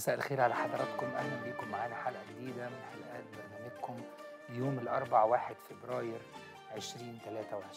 مساء الخير على حضراتكم اهلا بيكم معانا حلقه جديده من حلقات برنامجكم يوم الاربع 1 فبراير 2023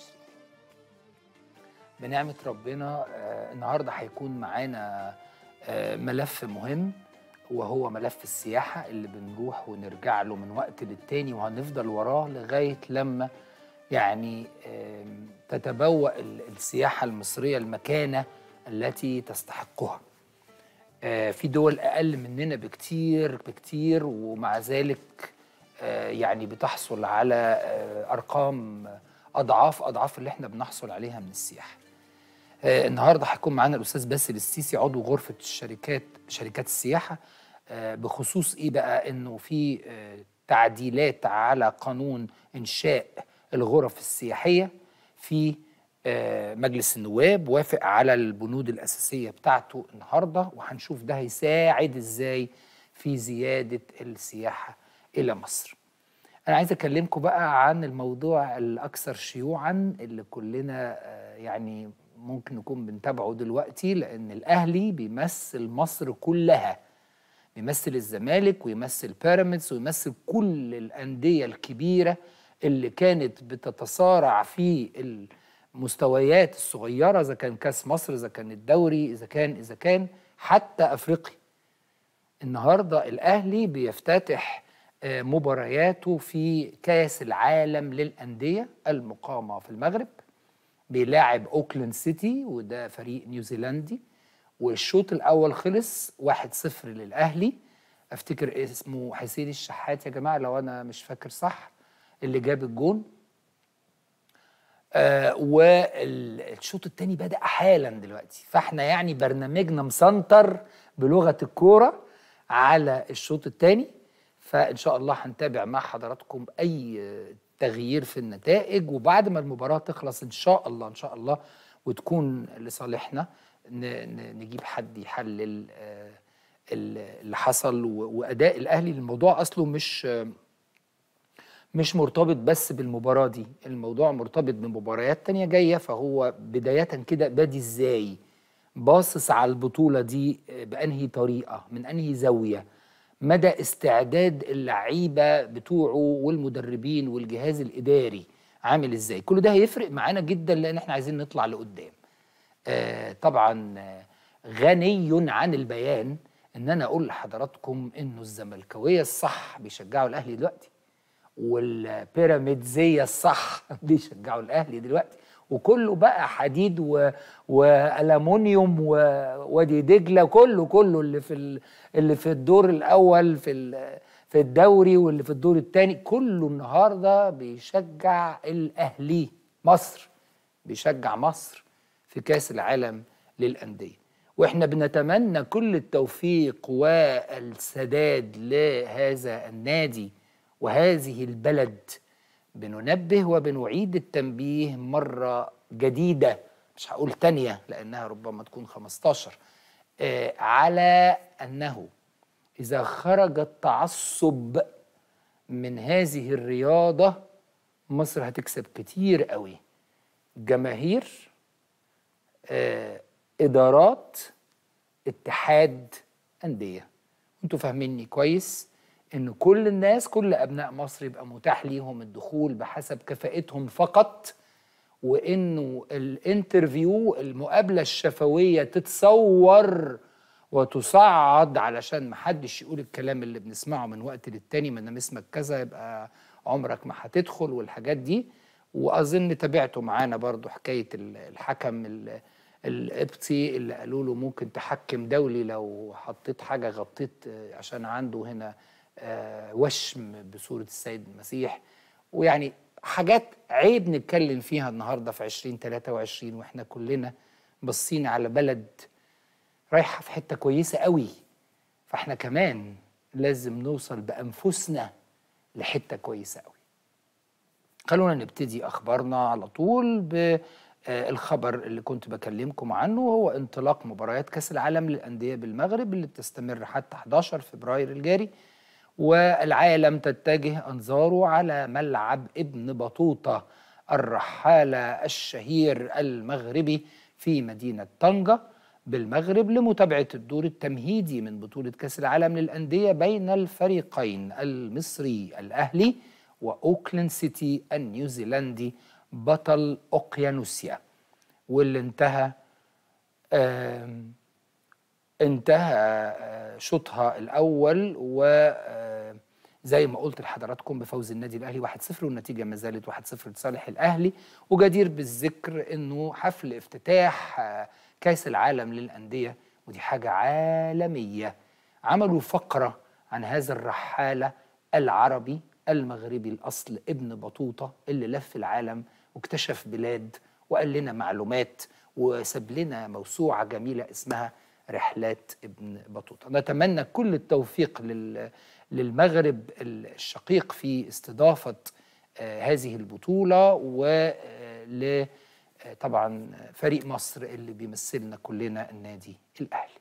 بنعمه ربنا آه النهارده هيكون معانا آه ملف مهم وهو ملف السياحه اللي بنروح ونرجع له من وقت للتاني وهنفضل وراه لغايه لما يعني آه تتبوأ السياحه المصريه المكانه التي تستحقها آه في دول اقل مننا بكتير بكتير ومع ذلك آه يعني بتحصل على آه ارقام اضعاف اضعاف اللي احنا بنحصل عليها من السياحه. النهارده هيكون معانا الاستاذ باسل السيسي عضو غرفه الشركات شركات السياحه بخصوص ايه بقى انه في تعديلات على قانون انشاء الغرف السياحيه في مجلس النواب وافق على البنود الأساسية بتاعته النهاردة وهنشوف ده هيساعد إزاي في زيادة السياحة إلى مصر أنا عايز أكلمكم بقى عن الموضوع الأكثر شيوعا اللي كلنا يعني ممكن نكون بنتابعه دلوقتي لأن الأهلي بيمثل مصر كلها بيمثل الزمالك ويمثل بيراميدز ويمثل كل الأندية الكبيرة اللي كانت بتتصارع في ال مستويات الصغيرة إذا كان كاس مصر إذا كان الدوري إذا كان إذا كان حتى أفريقيا النهاردة الأهلي بيفتتح مبارياته في كاس العالم للأندية المقامة في المغرب بيلاعب أوكلاند سيتي وده فريق نيوزيلندي والشوط الأول خلص 1-0 للأهلي أفتكر اسمه حسين الشحات يا جماعة لو أنا مش فاكر صح اللي جاب الجون آه والشوط الثاني بدأ حالا دلوقتي فاحنا يعني برنامجنا مسنطر بلغة الكورة على الشوط الثاني فإن شاء الله هنتابع مع حضراتكم أي تغيير في النتائج وبعد ما المباراة تخلص إن شاء الله إن شاء الله وتكون لصالحنا نجيب حد يحلل آه اللي حصل وأداء الأهلي الموضوع أصله مش مش مرتبط بس بالمباراة دي الموضوع مرتبط بمباريات تانية جاية فهو بداية كده بادي ازاي باصص على البطولة دي بأنهي طريقة من أنهي زاوية مدى استعداد اللعيبة بتوعه والمدربين والجهاز الإداري عامل ازاي كل ده هيفرق معانا جدا لأن احنا عايزين نطلع لقدام آه طبعا غني عن البيان ان انا اقول لحضراتكم انه الزملكاويه الصح بيشجعوا الاهلي دلوقتي والبيراميدزيه الصح بيشجعوا الاهلي دلوقتي وكله بقى حديد و... والومنيوم ووادي دجله كله كله اللي في ال... اللي في الدور الاول في ال... في الدوري واللي في الدور الثاني كله النهارده بيشجع الاهلي مصر بيشجع مصر في كاس العالم للانديه واحنا بنتمنى كل التوفيق والسداد لهذا النادي وهذه البلد بننبه وبنعيد التنبيه مرة جديدة مش هقول تانية لأنها ربما تكون 15 آه على أنه إذا خرج التعصب من هذه الرياضة مصر هتكسب كتير قوي جماهير آه إدارات اتحاد أندية انتوا فاهميني كويس ان كل الناس كل ابناء مصر يبقى متاح ليهم الدخول بحسب كفاءتهم فقط وانه الانترفيو المقابله الشفويه تتصور وتصعد علشان محدش يقول الكلام اللي بنسمعه من وقت للتاني ما دام اسمك كذا يبقى عمرك ما هتدخل والحاجات دي واظن تابعته معانا برضو حكايه الحكم القبطي اللي قالوا له ممكن تحكم دولي لو حطيت حاجه غطيت عشان عنده هنا آه وشم بصورة السيد المسيح ويعني حاجات عيب نتكلم فيها النهاردة في 2023 واحنا كلنا باصين على بلد رايحة في حتة كويسة قوي فاحنا كمان لازم نوصل بأنفسنا لحتة كويسة قوي خلونا نبتدي أخبارنا على طول بالخبر اللي كنت بكلمكم عنه هو انطلاق مباريات كأس العالم للأندية بالمغرب اللي بتستمر حتى 11 فبراير الجاري والعالم تتجه انظاره على ملعب ابن بطوطه الرحاله الشهير المغربي في مدينه طنجه بالمغرب لمتابعة الدور التمهيدي من بطولة كأس العالم للأندية بين الفريقين المصري الأهلي وأوكلاند سيتي النيوزيلندي بطل أوقيانوسيا واللي انتهى انتهى آه، شوطها الأول و زي ما قلت لحضراتكم بفوز النادي الاهلي 1-0 والنتيجه ما زالت 1-0 لصالح الاهلي وجدير بالذكر انه حفل افتتاح آه، كاس العالم للانديه ودي حاجه عالميه عملوا فقره عن هذا الرحاله العربي المغربي الاصل ابن بطوطه اللي لف العالم واكتشف بلاد وقال لنا معلومات وساب لنا موسوعه جميله اسمها رحلات ابن بطوطه نتمنى كل التوفيق لل للمغرب الشقيق في استضافة آه، هذه البطولة ول آه، آه، طبعا فريق مصر اللي بيمثلنا كلنا النادي الأهلي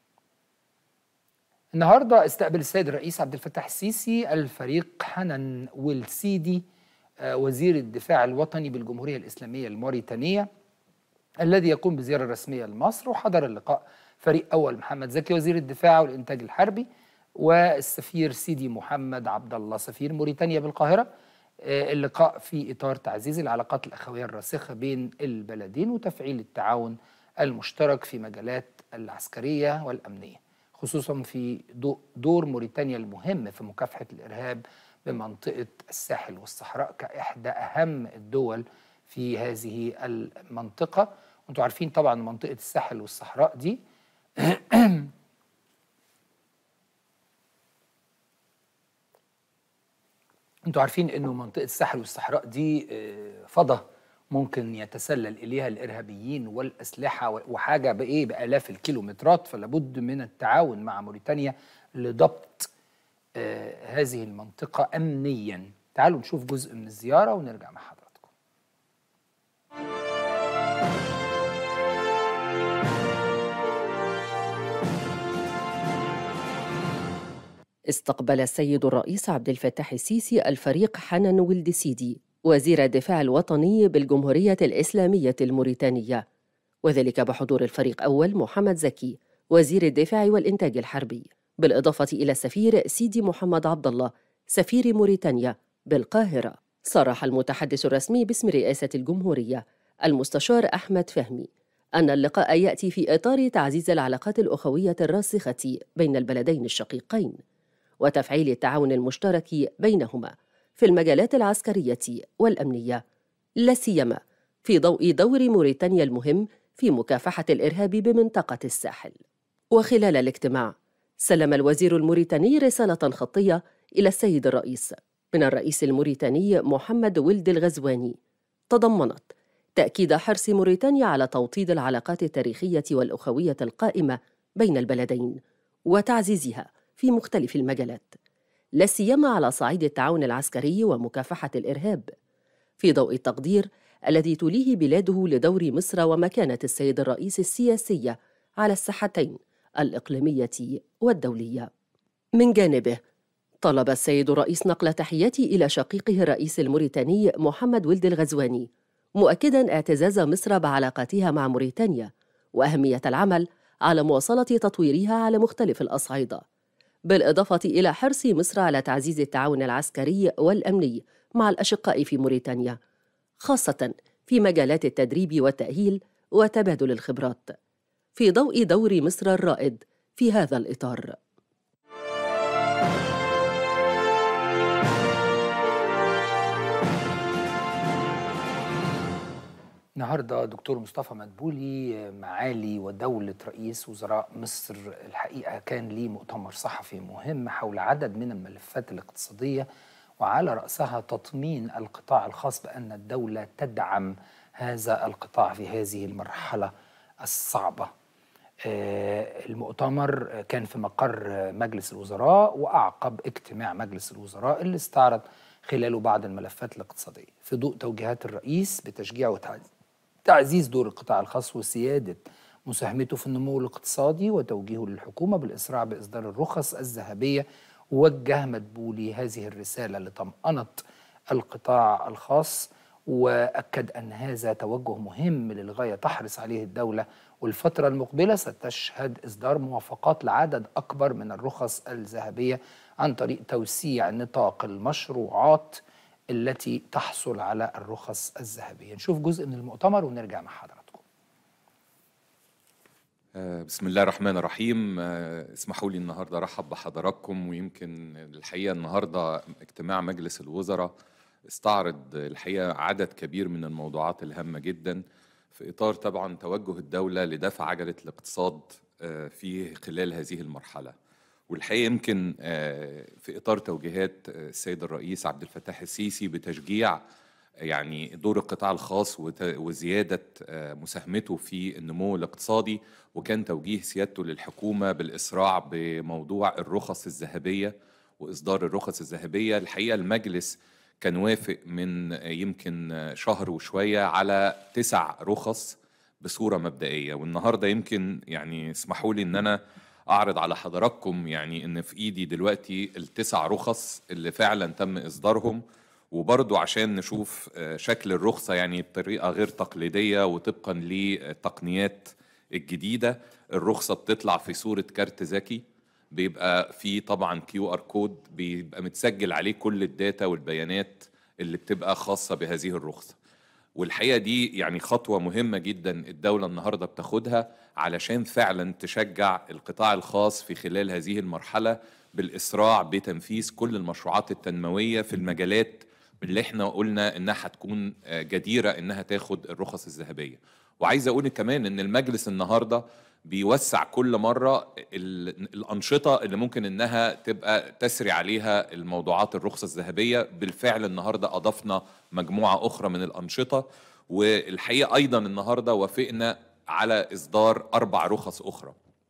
النهاردة استقبل السيد الرئيس عبد الفتاح السيسي الفريق حنن والسيدي وزير الدفاع الوطني بالجمهورية الإسلامية الموريتانية الذي يقوم بزيارة رسمية لمصر وحضر اللقاء فريق أول محمد زكي وزير الدفاع والإنتاج الحربي والسفير سيدي محمد عبد الله سفير موريتانيا بالقاهرة آه، اللقاء في إطار تعزيز العلاقات الأخوية الراسخة بين البلدين وتفعيل التعاون المشترك في مجالات العسكرية والأمنية خصوصا في دور موريتانيا المهم في مكافحة الإرهاب بمنطقة الساحل والصحراء كإحدى أهم الدول في هذه المنطقة وانتم عارفين طبعا منطقة الساحل والصحراء دي انتوا عارفين انه منطقه الساحل والصحراء دي آه، فضة ممكن يتسلل اليها الارهابيين والاسلحه وحاجه بايه بالاف الكيلومترات فلا بد من التعاون مع موريتانيا لضبط آه، هذه المنطقه امنيا تعالوا نشوف جزء من الزياره ونرجع مع حضرتك استقبل السيد الرئيس عبد الفتاح السيسي الفريق حنن ولد سيدي وزير الدفاع الوطني بالجمهورية الإسلامية الموريتانية وذلك بحضور الفريق أول محمد زكي وزير الدفاع والإنتاج الحربي بالإضافة إلى السفير سيدي محمد عبد الله سفير موريتانيا بالقاهرة صرح المتحدث الرسمي باسم رئاسة الجمهورية المستشار أحمد فهمي أن اللقاء يأتي في إطار تعزيز العلاقات الأخوية الراسخة بين البلدين الشقيقين وتفعيل التعاون المشترك بينهما في المجالات العسكريه والامنيه لا سيما في ضوء دور موريتانيا المهم في مكافحه الارهاب بمنطقه الساحل وخلال الاجتماع سلم الوزير الموريتاني رساله خطيه الى السيد الرئيس من الرئيس الموريتاني محمد ولد الغزواني تضمنت تاكيد حرص موريتانيا على توطيد العلاقات التاريخيه والاخويه القائمه بين البلدين وتعزيزها في مختلف المجالات لا سيما على صعيد التعاون العسكري ومكافحه الارهاب في ضوء التقدير الذي تليه بلاده لدور مصر ومكانه السيد الرئيس السياسيه على الساحتين الاقليميه والدوليه من جانبه طلب السيد الرئيس نقل تحياتي الى شقيقه الرئيس الموريتاني محمد ولد الغزواني مؤكدا اعتزاز مصر بعلاقاتها مع موريتانيا واهميه العمل على مواصله تطويرها على مختلف الاصعده بالإضافة إلى حرص مصر على تعزيز التعاون العسكري والأمني مع الأشقاء في موريتانيا خاصة في مجالات التدريب والتأهيل وتبادل الخبرات في ضوء دور مصر الرائد في هذا الإطار النهارده دكتور مصطفى مدبولي معالي ودولة رئيس وزراء مصر الحقيقة كان ليه مؤتمر صحفي مهم حول عدد من الملفات الاقتصادية وعلى رأسها تطمين القطاع الخاص بأن الدولة تدعم هذا القطاع في هذه المرحلة الصعبة آه، المؤتمر كان في مقر مجلس الوزراء وأعقب اجتماع مجلس الوزراء اللي استعرض خلاله بعض الملفات الاقتصادية في ضوء توجيهات الرئيس بتشجيع وتعزيز تعزيز دور القطاع الخاص وسيادة مساهمته في النمو الاقتصادي وتوجيهه للحكومة بالإسراع بإصدار الرخص الذهبية وجه مدبولي هذه الرسالة لطمأنة القطاع الخاص واكد ان هذا توجه مهم للغايه تحرص عليه الدوله والفتره المقبله ستشهد اصدار موافقات لعدد اكبر من الرخص الذهبيه عن طريق توسيع نطاق المشروعات التي تحصل على الرخص الذهبيه نشوف جزء من المؤتمر ونرجع مع حضراتكم بسم الله الرحمن الرحيم اسمحوا لي النهارده ارحب بحضراتكم ويمكن الحقيقه النهارده اجتماع مجلس الوزراء استعرض الحقيقه عدد كبير من الموضوعات الهامه جدا في اطار طبعا توجه الدوله لدفع عجله الاقتصاد في خلال هذه المرحله والحقيقه يمكن في اطار توجيهات السيد الرئيس عبد الفتاح السيسي بتشجيع يعني دور القطاع الخاص وزياده مساهمته في النمو الاقتصادي وكان توجيه سيادته للحكومه بالاسراع بموضوع الرخص الذهبيه واصدار الرخص الذهبيه الحقيقه المجلس كان وافق من يمكن شهر وشويه على تسع رخص بصوره مبدئيه والنهارده يمكن يعني اسمحوا لي ان انا اعرض على حضراتكم يعني ان في ايدي دلوقتي التسع رخص اللي فعلا تم اصدارهم وبرضو عشان نشوف شكل الرخصة يعني بطريقة غير تقليدية وطبقا للتقنيات الجديدة الرخصة بتطلع في صورة كارت ذكي بيبقى في طبعا كيو ار كود بيبقى متسجل عليه كل الداتا والبيانات اللي بتبقى خاصة بهذه الرخصة والحقيقة دي يعني خطوة مهمة جدا الدولة النهاردة بتاخدها علشان فعلا تشجع القطاع الخاص في خلال هذه المرحلة بالإسراع بتنفيذ كل المشروعات التنموية في المجالات اللي احنا قلنا انها هتكون جديره انها تاخد الرخص الذهبيه وعايز اقول كمان ان المجلس النهارده بيوسع كل مره الانشطه اللي ممكن انها تبقى تسري عليها الموضوعات الرخصه الذهبيه بالفعل النهارده اضفنا مجموعه اخرى من الانشطه والحقيقه ايضا النهارده وافقنا على اصدار اربع رخص اخرى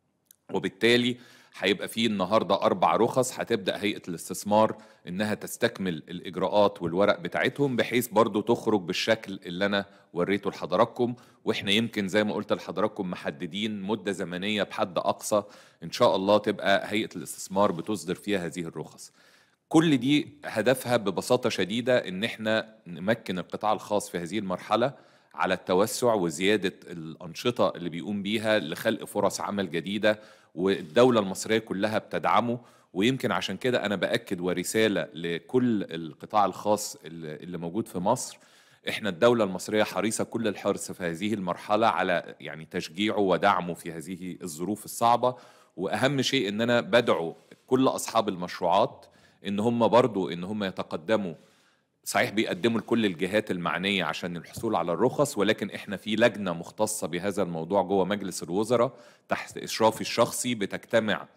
وبالتالي هيبقى فيه النهارده اربع رخص هتبدا هيئه الاستثمار انها تستكمل الاجراءات والورق بتاعتهم بحيث برضو تخرج بالشكل اللي انا وريته لحضراتكم واحنا يمكن زي ما قلت لحضراتكم محددين مده زمنيه بحد اقصى ان شاء الله تبقى هيئه الاستثمار بتصدر فيها هذه الرخص كل دي هدفها ببساطه شديده ان احنا نمكن القطاع الخاص في هذه المرحله على التوسع وزياده الانشطه اللي بيقوم بيها لخلق فرص عمل جديده والدوله المصريه كلها بتدعمه ويمكن عشان كده انا باكد ورساله لكل القطاع الخاص اللي موجود في مصر احنا الدوله المصريه حريصه كل الحرص في هذه المرحله على يعني تشجيعه ودعمه في هذه الظروف الصعبه واهم شيء ان انا بدعو كل اصحاب المشروعات ان هم برضو ان هم يتقدموا صحيح بيقدموا لكل الجهات المعنية عشان الحصول على الرخص ولكن احنا في لجنة مختصة بهذا الموضوع جوه مجلس الوزراء تحت إشرافي الشخصي بتجتمع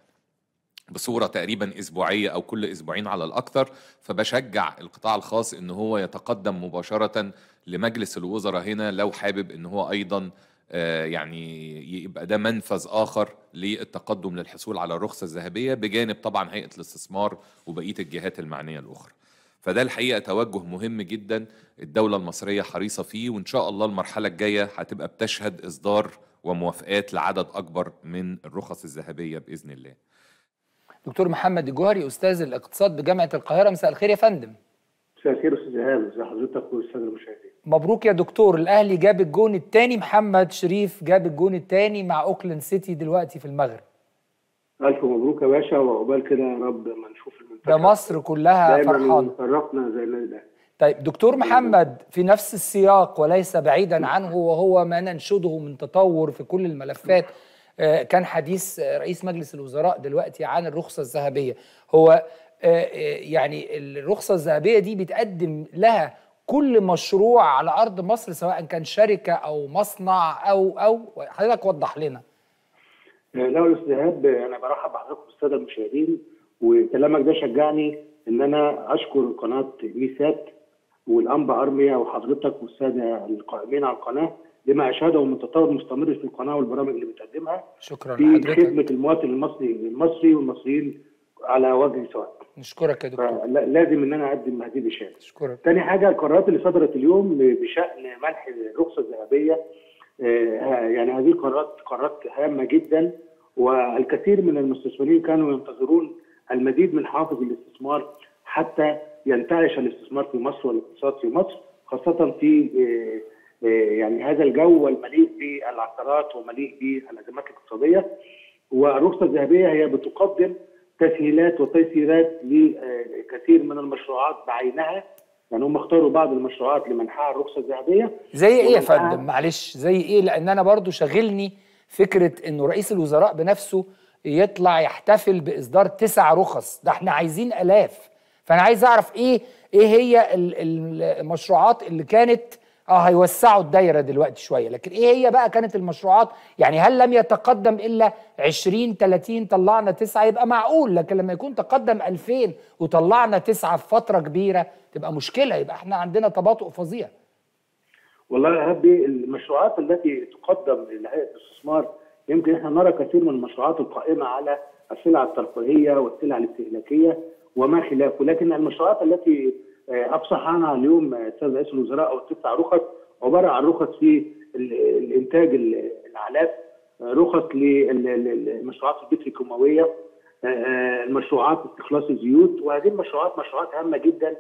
بصورة تقريبا أسبوعية أو كل أسبوعين على الأكثر فبشجع القطاع الخاص إن هو يتقدم مباشرة لمجلس الوزراء هنا لو حابب إن هو أيضا يعني يبقى ده منفذ آخر للتقدم للحصول على الرخصة الذهبية بجانب طبعا هيئة الاستثمار وبقية الجهات المعنية الأخرى فده الحقيقه توجه مهم جدا الدوله المصريه حريصه فيه وان شاء الله المرحله الجايه هتبقى بتشهد اصدار وموافقات لعدد اكبر من الرخص الذهبيه باذن الله. دكتور محمد الجوهري استاذ الاقتصاد بجامعه القاهره مساء الخير يا فندم. مساء الخير استاذ ايهاب ازي حضرتك والساده المشاهدين. مبروك يا دكتور الاهلي جاب الجون الثاني محمد شريف جاب الجون الثاني مع اوكلاند سيتي دلوقتي في المغرب. الف مبروك يا باشا وعقبال كده يا رب ما نشوف المنتخب ده مصر كلها فرحانه شرفنا زي النادي الاهلي طيب دكتور محمد في نفس السياق وليس بعيدا عنه وهو ما ننشده من تطور في كل الملفات كان حديث رئيس مجلس الوزراء دلوقتي عن الرخصه الذهبيه هو يعني الرخصه الذهبيه دي بتقدم لها كل مشروع على ارض مصر سواء كان شركه او مصنع او او حضرتك وضح لنا لا يا استاذ ايهاب انا برحب بحضرتك والساده المشاهدين وكلامك ده شجعني ان انا اشكر قناه ميسات والانبا ارميا وحضرتك والساده القائمين على القناه لما اشهده من تطور مستمر في القناه والبرامج اللي بتقدمها شكرا في لحضرتك خدمه المواطن المصري المصري والمصريين على وجه سواء نشكرك يا دكتور لازم ان انا اقدم هذه الاشاده اشكرك تاني حاجه القرارات اللي صدرت اليوم بشان منح الرخصه الذهبيه يعني هذه قرارات قرارات هامه جدا والكثير من المستثمرين كانوا ينتظرون المزيد من حافز الاستثمار حتى ينتعش الاستثمار في مصر والاقتصاد في مصر خاصه في آه، آه، يعني هذا الجو المليء بالعثرات ومليء بالازمات الاقتصاديه والرخصه الذهبيه هي بتقدم تسهيلات وتيسيرات لكثير من المشروعات بعينها يعني هم اختاروا بعض المشروعات لمنحها الرخصه الذهبيه زي ايه يا ومنحها- فندم معلش زي ايه لان انا برضو شاغلني فكره انه رئيس الوزراء بنفسه يطلع يحتفل باصدار تسع رخص ده احنا عايزين الاف فانا عايز اعرف ايه ايه هي ال- ال- المشروعات اللي كانت اه هيوسعوا الدايره دلوقتي شويه لكن ايه هي بقى كانت المشروعات يعني هل لم يتقدم الا 20 30 طلعنا تسعه يبقى معقول لكن لما يكون تقدم 2000 وطلعنا تسعه في فتره كبيره تبقى مشكله يبقى احنا عندنا تباطؤ فظيع والله يا هبي المشروعات التي تقدم لهيئه الاستثمار يمكن احنا نرى كثير من المشروعات القائمه على السلع الترفيهيه والسلع الاستهلاكيه وما خلافه، لكن المشروعات التي آه، افصح عنها اليوم آه، السيد رئيس الوزراء او التسع رخص عباره عن رخص في ال- الانتاج ال- الاعلاف، آه، رخص للمشروعات البتروكيماويه، آه، آه، المشروعات استخلاص الزيوت وهذه المشروعات مشروعات هامه جدا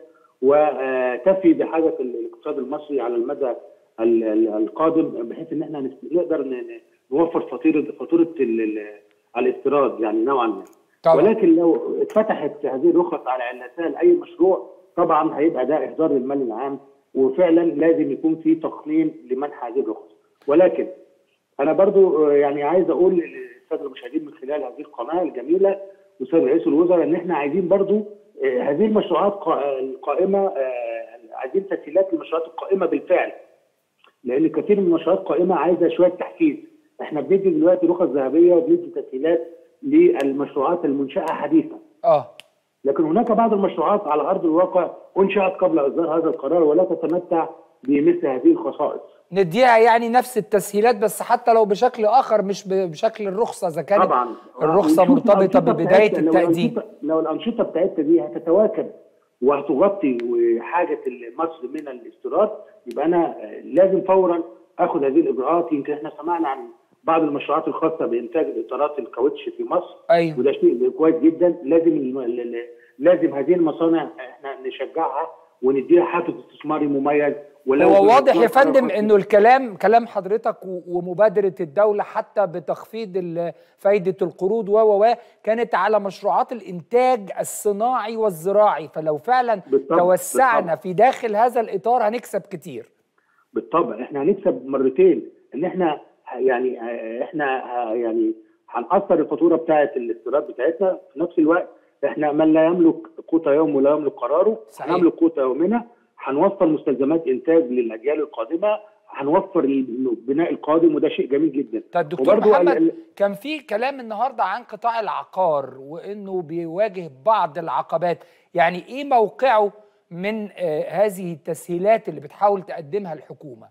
وتفي بحاجه الاقتصاد المصري على المدى ال- ال- القادم بحيث ان احنا نس- نقدر ن- ن- نوفر فاتوره فاتوره ال- ال- الاستيراد يعني نوعا ما طبعا ولكن لو اتفتحت هذه الرخص على علتها لاي مشروع طبعا هيبقى ده اهدار للمال العام وفعلا لازم يكون في تقنين لمنح هذه الرخص ولكن انا برضو آه، يعني عايز اقول للساده المشاهدين من خلال هذه القناه الجميله واستاذ رئيس الوزراء ان احنا عايزين برضو آه، هذه المشروعات قا- القائمه آه، عايزين تسهيلات للمشروعات القائمه بالفعل لان كثير من المشروعات القائمه عايزه شويه تحفيز احنا بندي دلوقتي رخص ذهبيه وبندي تسهيلات للمشروعات المنشاه حديثا اه لكن هناك بعض المشروعات على ارض الواقع انشات قبل اصدار هذا القرار ولا تتمتع بمثل هذه الخصائص نديها يعني نفس التسهيلات بس حتى لو بشكل اخر مش ب- بشكل الرخصه اذا كانت طبعا الرخصه ونشوف مرتبطه الأنشطة ببدايه بتاعتنا. لو التقديم الأنشطة- لو الانشطه بتاعتنا دي هتتواكب وهتغطي حاجه مصر من الاستيراد يبقى انا لازم فورا اخذ هذه الاجراءات يمكن احنا سمعنا عن بعض المشروعات الخاصه بانتاج الاطارات الكاوتش في مصر ايوه وده شيء كويس جدا لازم الم- ال- ال- لازم هذه المصانع احنا نشجعها ونديها حافز استثماري مميز ولو هو واضح يا بإطلاق فندم رقم- انه الكلام كلام حضرتك و- ومبادره الدوله حتى بتخفيض ال- فايده القروض و و و كانت على مشروعات الانتاج الصناعي والزراعي فلو فعلا بالطبع، توسعنا بالطبع. في داخل هذا الاطار هنكسب كتير بالطبع احنا هنكسب مرتين ان احنا ه- يعني ه- احنا ه- يعني هنأثر الفاتوره بتاعه الاستيراد بتاعتنا في نفس الوقت احنا من لا يملك قوت يوم ولا يملك قراره صحيح. هنملك قوت يومنا هنوفر مستلزمات انتاج للاجيال القادمه هنوفر البناء القادم وده شيء جميل جدا طيب دكتور وبرضو ال- محمد ال- كان في كلام النهارده عن قطاع العقار وانه بيواجه بعض العقبات يعني ايه موقعه من آه هذه التسهيلات اللي بتحاول تقدمها الحكومه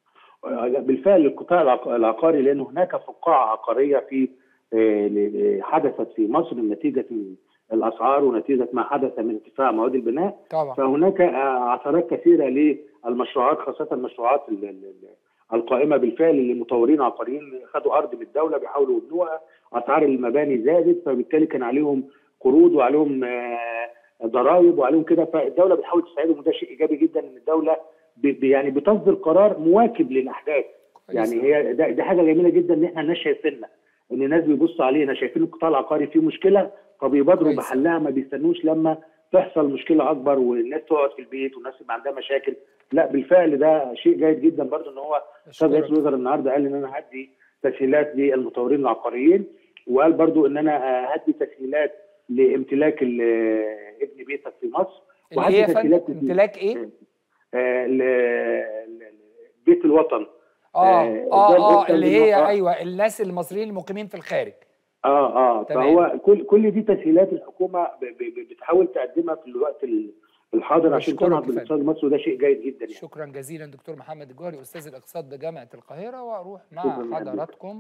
بالفعل القطاع العق- العقاري لان هناك فقاعه عقاريه في آه، ل- حدثت في مصر نتيجه الاسعار ونتيجه ما حدث من ارتفاع مواد البناء طبعا فهناك آه، عثرات كثيره للمشروعات خاصه المشروعات ال- ال- ال- القائمه بالفعل لمطورين عقاريين خدوا ارض من الدوله بيحاولوا يبنوها اسعار المباني زادت فبالتالي كان عليهم قروض وعليهم آه، ضرائب وعليهم كده فالدوله بتحاول تساعدهم وده شيء ايجابي جدا ان الدوله ب- ب- يعني بتصدر قرار مواكب للاحداث كويس. يعني هي ده- دي حاجه جميله جدا ان احنا الناس شايفيننا ان الناس بيبصوا علينا شايفين القطاع العقاري فيه مشكله فبيبادروا كويس. بحلها ما بيستنوش لما تحصل مشكله اكبر والناس تقعد في البيت والناس يبقى عندها مشاكل لا بالفعل ده شيء جيد جدا برضو ان هو استاذ رئيس أشكرك. الوزراء النهارده قال ان انا هدي تسهيلات للمطورين العقاريين وقال برضو ان انا آه، هدي تسهيلات لامتلاك ال- آه، ابن بيتك في مصر اللي هي يا فندم تسهيلات امتلاك ايه؟ آه، ل- ل- بيت الوطن اه آه، اه ده اه الوطن اللي اللي هي هو- ايوه الناس المصريين المقيمين في الخارج اه اه تمام. فهو كل كل دي تسهيلات الحكومه ب- ب- بتحاول تقدمها في الوقت ال- الحاضر عشان أشكرك تنهض يا بالاقتصاد المصري وده شيء جيد جدا يعني شكرا جزيلا دكتور محمد الجوهري استاذ الاقتصاد بجامعه القاهره واروح شكراً مع يا حضراتكم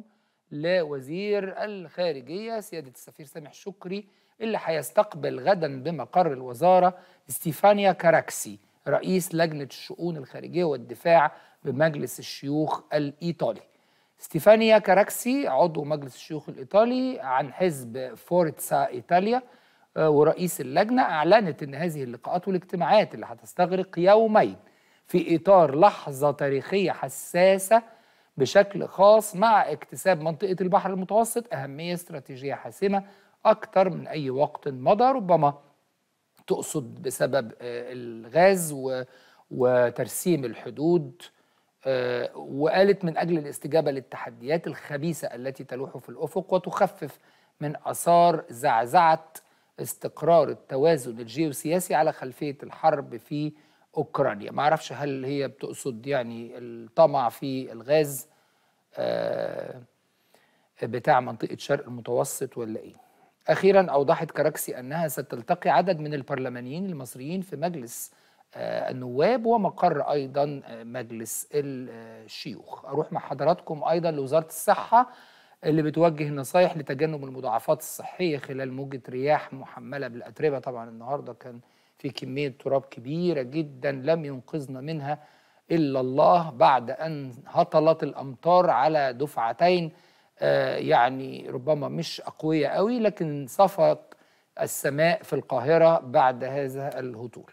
لوزير الخارجيه سياده السفير سامح شكري اللي هيستقبل غدا بمقر الوزاره ستيفانيا كاراكسي رئيس لجنه الشؤون الخارجيه والدفاع بمجلس الشيوخ الايطالي ستيفانيا كاراكسي عضو مجلس الشيوخ الايطالي عن حزب فورتسا ايطاليا آه، ورئيس اللجنه اعلنت ان هذه اللقاءات والاجتماعات اللي هتستغرق يومين في إطار لحظة تاريخية حساسة بشكل خاص مع اكتساب منطقة البحر المتوسط أهمية استراتيجية حاسمة أكثر من أي وقت مضى ربما تقصد بسبب الغاز وترسيم الحدود وقالت من أجل الاستجابة للتحديات الخبيثة التي تلوح في الأفق وتخفف من أثار زعزعة استقرار التوازن الجيوسياسي على خلفية الحرب في أوكرانيا ما أعرفش هل هي بتقصد يعني الطمع في الغاز بتاع منطقة شرق المتوسط ولا إيه أخيرا أوضحت كراكسي أنها ستلتقي عدد من البرلمانيين المصريين في مجلس النواب ومقر أيضا مجلس الشيوخ أروح مع حضراتكم أيضا لوزارة الصحة اللي بتوجه نصايح لتجنب المضاعفات الصحية خلال موجة رياح محملة بالأتربة طبعا النهاردة كان في كمية تراب كبيرة جدا لم ينقذنا منها إلا الله بعد أن هطلت الأمطار على دفعتين آه يعني ربما مش أقوية قوي لكن صفت السماء في القاهرة بعد هذا الهطول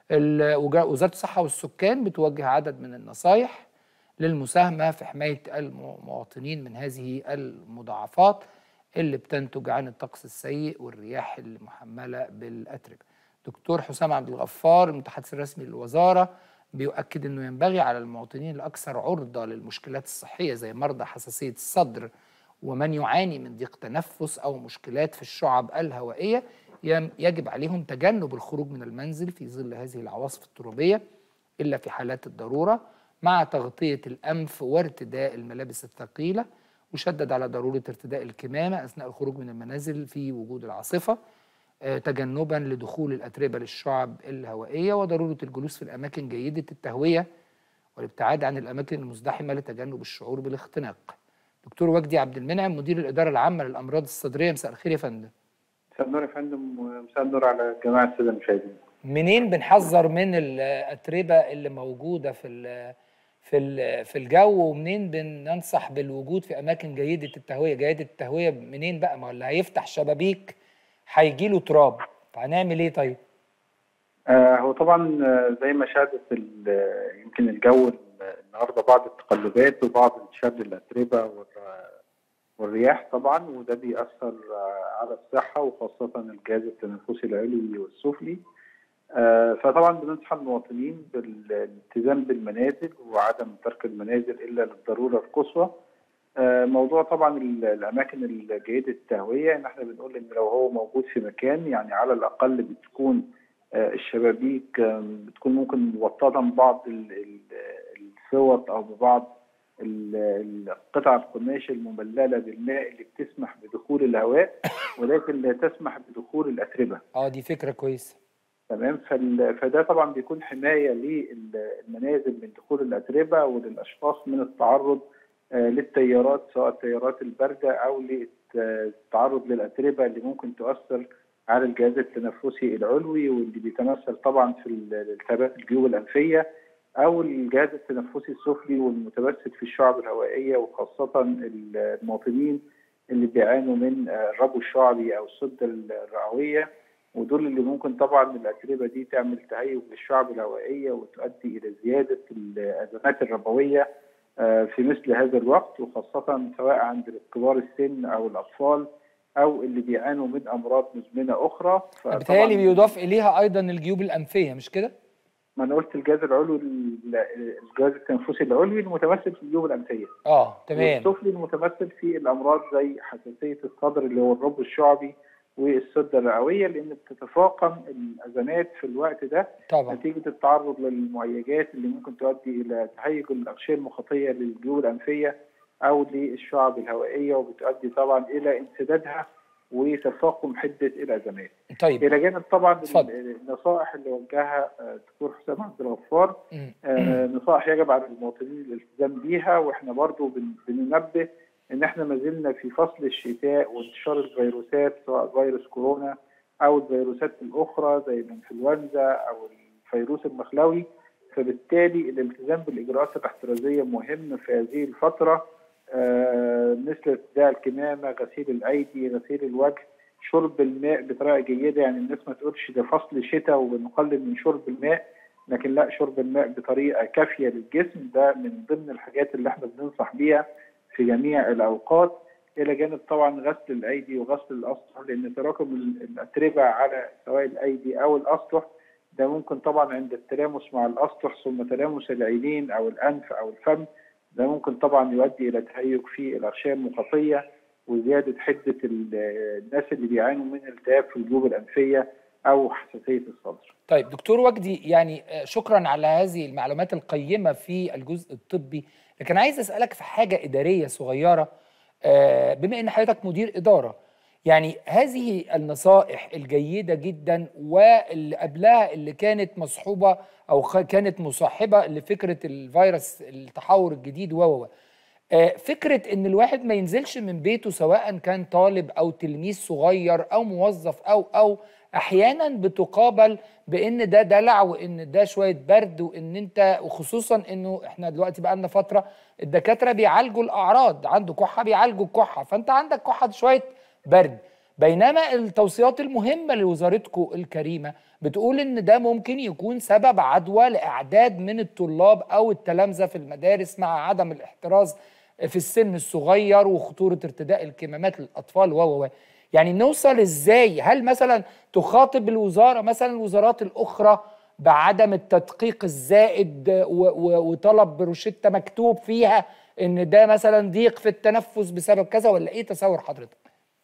وزارة الصحة والسكان بتوجه عدد من النصايح للمساهمة في حماية المواطنين من هذه المضاعفات اللي بتنتج عن الطقس السيء والرياح المحملة بالأتربة دكتور حسام عبد الغفار المتحدث الرسمي للوزارة بيؤكد أنه ينبغي على المواطنين الأكثر عرضة للمشكلات الصحية زي مرضى حساسية الصدر ومن يعاني من ضيق تنفس أو مشكلات في الشعب الهوائية يجب عليهم تجنب الخروج من المنزل في ظل هذه العواصف الترابية إلا في حالات الضرورة مع تغطية الأنف وارتداء الملابس الثقيلة وشدد على ضرورة ارتداء الكمامة أثناء الخروج من المنازل في وجود العاصفة تجنبا لدخول الأتربة للشعب الهوائية وضرورة الجلوس في الأماكن جيدة التهوية والابتعاد عن الأماكن المزدحمة لتجنب الشعور بالاختناق دكتور وجدي عبد المنعم مدير الإدارة العامة للأمراض الصدرية مساء الخير يا فندم مساء النور يا فندم ومساء النور على جماعة السادة المشاهدين منين بنحذر من الأتربة اللي موجودة في ال في ال في الجو ومنين بننصح بالوجود في اماكن جيده التهويه جيده التهويه منين بقى ما اللي هيفتح شبابيك هيجي له تراب فهنعمل ايه طيب آه هو طبعا زي ما شهدت يمكن الجو النهارده بعض التقلبات وبعض انتشار الاتربه والرياح طبعا وده بيأثر على الصحه وخاصه الجهاز التنفسي العلوي والسفلي آه فطبعا بننصح المواطنين بالالتزام بالمنازل وعدم ترك المنازل الا للضروره القصوى. آه موضوع طبعا الاماكن الجيده التهويه ان احنا بنقول ان لو هو موجود في مكان يعني على الاقل بتكون آه الشبابيك بتكون ممكن موطده ببعض الصوت او ببعض قطع القماش المبلله بالماء اللي بتسمح بدخول الهواء ولكن لا تسمح بدخول الاتربه. اه دي فكره كويسه. تمام فده طبعا بيكون حمايه للمنازل من دخول الاتربه وللاشخاص من التعرض للتيارات سواء التيارات البارده او للتعرض للاتربه اللي ممكن تؤثر على الجهاز التنفسي العلوي واللي بيتمثل طبعا في التهابات الجيوب الانفيه او الجهاز التنفسي السفلي والمتمثل في الشعب الهوائيه وخاصه المواطنين اللي بيعانوا من الربو الشعبي او السده الرئويه ودول اللي ممكن طبعا الاتربه دي تعمل تهيج للشعب الهوائيه وتؤدي الى زياده الازمات الربويه في مثل هذا الوقت وخاصه سواء عند كبار السن او الاطفال او اللي بيعانوا من امراض مزمنه اخرى بالتالي بيضاف اليها ايضا الجيوب الانفيه مش كده؟ ما انا قلت الجهاز العلوي الجهاز التنفسي العلوي المتمثل في الجيوب الانفيه اه تمام والسفلي المتمثل في الامراض زي حساسيه الصدر اللي هو الرب الشعبي والسده الرئويه لان بتتفاقم الازمات في الوقت ده طبعا نتيجه التعرض للمعيجات اللي ممكن تؤدي الى تهيج الاغشيه المخاطيه للجيوب الانفيه او للشعب الهوائيه وبتؤدي طبعا الى انسدادها وتفاقم حده الازمات. طيب الى جانب طبعا اتفضل. النصائح اللي وجهها الدكتور حسام عبد الغفار آه، نصائح يجب على المواطنين الالتزام بيها واحنا برضو بن- بننبه ان احنا ما زلنا في فصل الشتاء وانتشار الفيروسات سواء فيروس كورونا او الفيروسات الاخرى زي الانفلونزا او الفيروس المخلوي فبالتالي الالتزام بالاجراءات الاحترازيه مهم في هذه الفتره آه، مثل ارتداء الكمامه غسيل الايدي غسيل الوجه شرب الماء بطريقه جيده يعني الناس ما تقولش ده فصل شتاء وبنقلل من شرب الماء لكن لا شرب الماء بطريقه كافيه للجسم ده من ضمن الحاجات اللي احنا بننصح بيها في جميع الاوقات الى جانب طبعا غسل الايدي وغسل الاسطح لان تراكم الاتربه على سواء الايدي او الاسطح ده ممكن طبعا عند التلامس مع الاسطح ثم تلامس العينين او الانف او الفم ده ممكن طبعا يؤدي الى تهيج في الاغشيه المخاطيه وزياده حده الناس اللي بيعانوا من التهاب في الجيوب الانفيه او حساسيه الصدر. طيب دكتور وجدي يعني شكرا على هذه المعلومات القيمه في الجزء الطبي لكن عايز اسالك في حاجه اداريه صغيره بما ان حضرتك مدير اداره يعني هذه النصائح الجيده جدا واللي قبلها اللي كانت مصحوبه او كانت مصاحبه لفكره الفيروس التحور الجديد و فكره ان الواحد ما ينزلش من بيته سواء كان طالب او تلميذ صغير او موظف او او احيانا بتقابل بان ده دلع وان ده شويه برد وان انت وخصوصا انه احنا دلوقتي بقى لنا فتره الدكاتره بيعالجوا الاعراض عنده كحه بيعالجوا الكحه فانت عندك كحه شويه برد بينما التوصيات المهمه لوزارتكم الكريمه بتقول ان ده ممكن يكون سبب عدوى لاعداد من الطلاب او التلامذه في المدارس مع عدم الاحتراز في السن الصغير وخطوره ارتداء الكمامات للاطفال و يعني نوصل ازاي هل مثلا تخاطب الوزاره مثلا الوزارات الاخرى بعدم التدقيق الزائد وطلب بروشته مكتوب فيها ان ده مثلا ضيق في التنفس بسبب كذا ولا ايه تصور حضرتك؟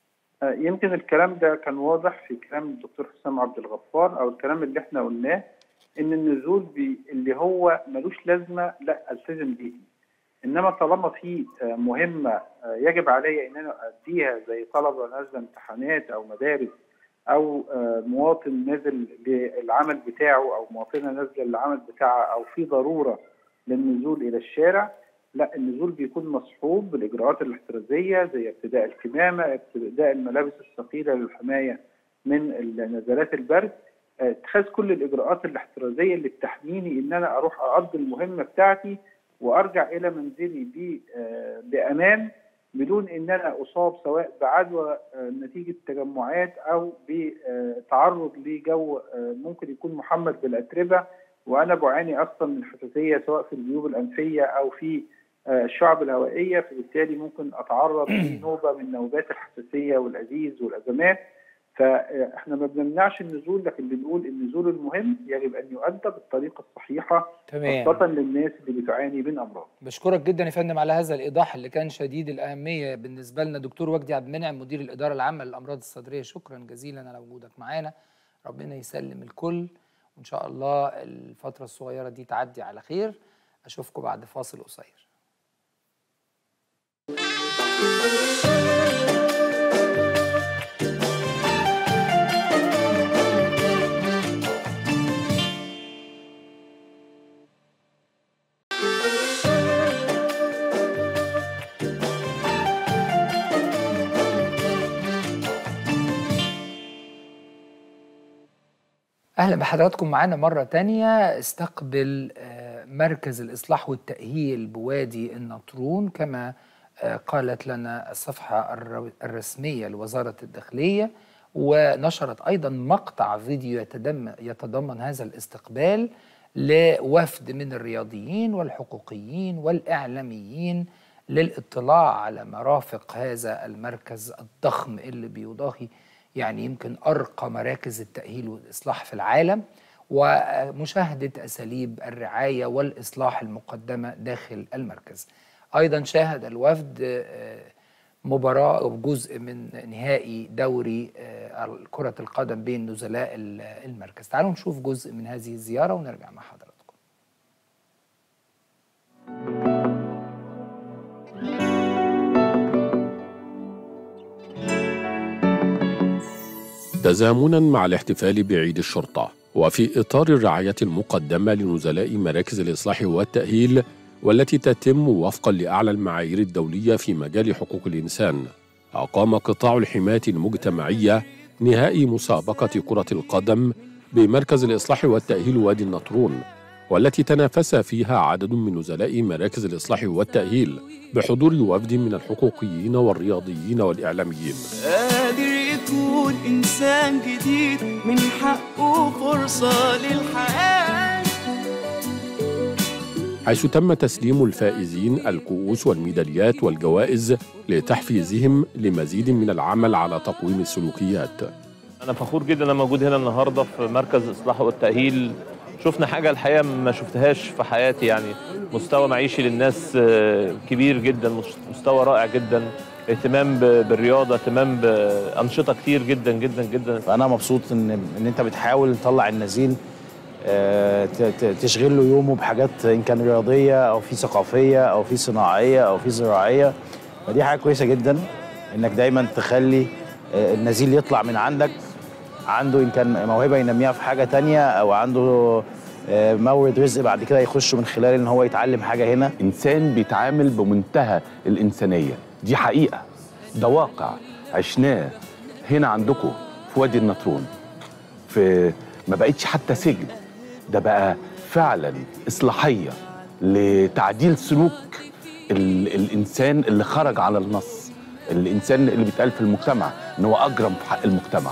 يمكن الكلام ده كان واضح في كلام الدكتور حسام عبد الغفار او الكلام اللي احنا قلناه ان النزول بي اللي هو ملوش لازمه لا التزم بيه انما طالما في مهمه يجب علي ان انا اديها زي طلبه نازله امتحانات او مدارس او مواطن نازل للعمل بتاعه او مواطنه نازله للعمل بتاعها او في ضروره للنزول الى الشارع لا النزول بيكون مصحوب بالاجراءات الاحترازيه زي ارتداء الكمامه ارتداء الملابس الثقيله للحمايه من نزلات البرد اتخاذ كل الاجراءات الاحترازيه اللي بتحميني ان انا اروح اقضي المهمه بتاعتي وارجع الى منزلي بامان بدون ان انا اصاب سواء بعدوى نتيجه تجمعات او بتعرض لجو ممكن يكون محمد بالاتربه وانا بعاني اصلا من حساسيه سواء في الجيوب الانفيه او في الشعب الهوائيه فبالتالي ممكن اتعرض لنوبه من نوبات الحساسيه والازيز والازمات فاحنا ما بنمنعش النزول لكن بنقول النزول المهم يجب ان يؤدى بالطريقه الصحيحه تمام خاصه للناس اللي بتعاني من امراض. بشكرك جدا يا فندم على هذا الايضاح اللي كان شديد الاهميه بالنسبه لنا دكتور وجدي عبد المنعم مدير الاداره العامه للامراض الصدريه شكرا جزيلا على وجودك معانا ربنا يسلم الكل وان شاء الله الفتره الصغيره دي تعدي على خير اشوفكم بعد فاصل قصير. اهلا بحضراتكم معانا مره تانية استقبل مركز الاصلاح والتاهيل بوادي النطرون كما قالت لنا الصفحه الرسميه لوزاره الداخليه ونشرت ايضا مقطع فيديو يتضمن يتضمن هذا الاستقبال لوفد من الرياضيين والحقوقيين والاعلاميين للاطلاع على مرافق هذا المركز الضخم اللي بيضاهي يعني يمكن أرقى مراكز التأهيل والإصلاح في العالم ومشاهدة أساليب الرعاية والإصلاح المقدمة داخل المركز أيضا شاهد الوفد مباراة أو جزء من نهائي دوري كرة القدم بين نزلاء المركز تعالوا نشوف جزء من هذه الزيارة ونرجع مع حضراتكم تزامنا مع الاحتفال بعيد الشرطة وفي إطار الرعاية المقدمة لنزلاء مراكز الإصلاح والتأهيل والتي تتم وفقا لأعلى المعايير الدولية في مجال حقوق الإنسان أقام قطاع الحماية المجتمعية نهائي مسابقة كرة القدم بمركز الإصلاح والتأهيل وادي النطرون والتي تنافس فيها عدد من نزلاء مراكز الإصلاح والتأهيل بحضور وفد من الحقوقيين والرياضيين والإعلاميين قادر يكون إنسان جديد من حقه فرصة للحياة حيث تم تسليم الفائزين الكؤوس والميداليات والجوائز لتحفيزهم لمزيد من العمل على تقويم السلوكيات أنا فخور جدا أنا موجود هنا النهاردة في مركز الإصلاح والتأهيل شفنا حاجة الحقيقة ما شفتهاش في حياتي يعني مستوى معيشي للناس آه، كبير جدا مستوى رائع جدا اهتمام ب- بالرياضة اهتمام بأنشطة كتير جدا جدا جدا فانا مبسوط ان ان انت بتحاول تطلع النزيل آه، ت- ت- تشغل له يومه بحاجات ان كان رياضيه او في ثقافيه او في صناعيه او في زراعيه فدي حاجه كويسه جدا انك دايما تخلي آه، النزيل يطلع من عندك عنده ان كان موهبه ينميها في حاجه تانية او عنده آه، مورد رزق بعد كده يخش من خلال ان هو يتعلم حاجه هنا انسان بيتعامل بمنتهى الانسانيه دي حقيقه ده واقع عشناه هنا عندكم في وادي النطرون في ما بقتش حتى سجن ده بقى فعلا اصلاحيه لتعديل سلوك ال الانسان اللي خرج على النص الانسان اللي بيتقال في المجتمع ان هو اجرم في حق المجتمع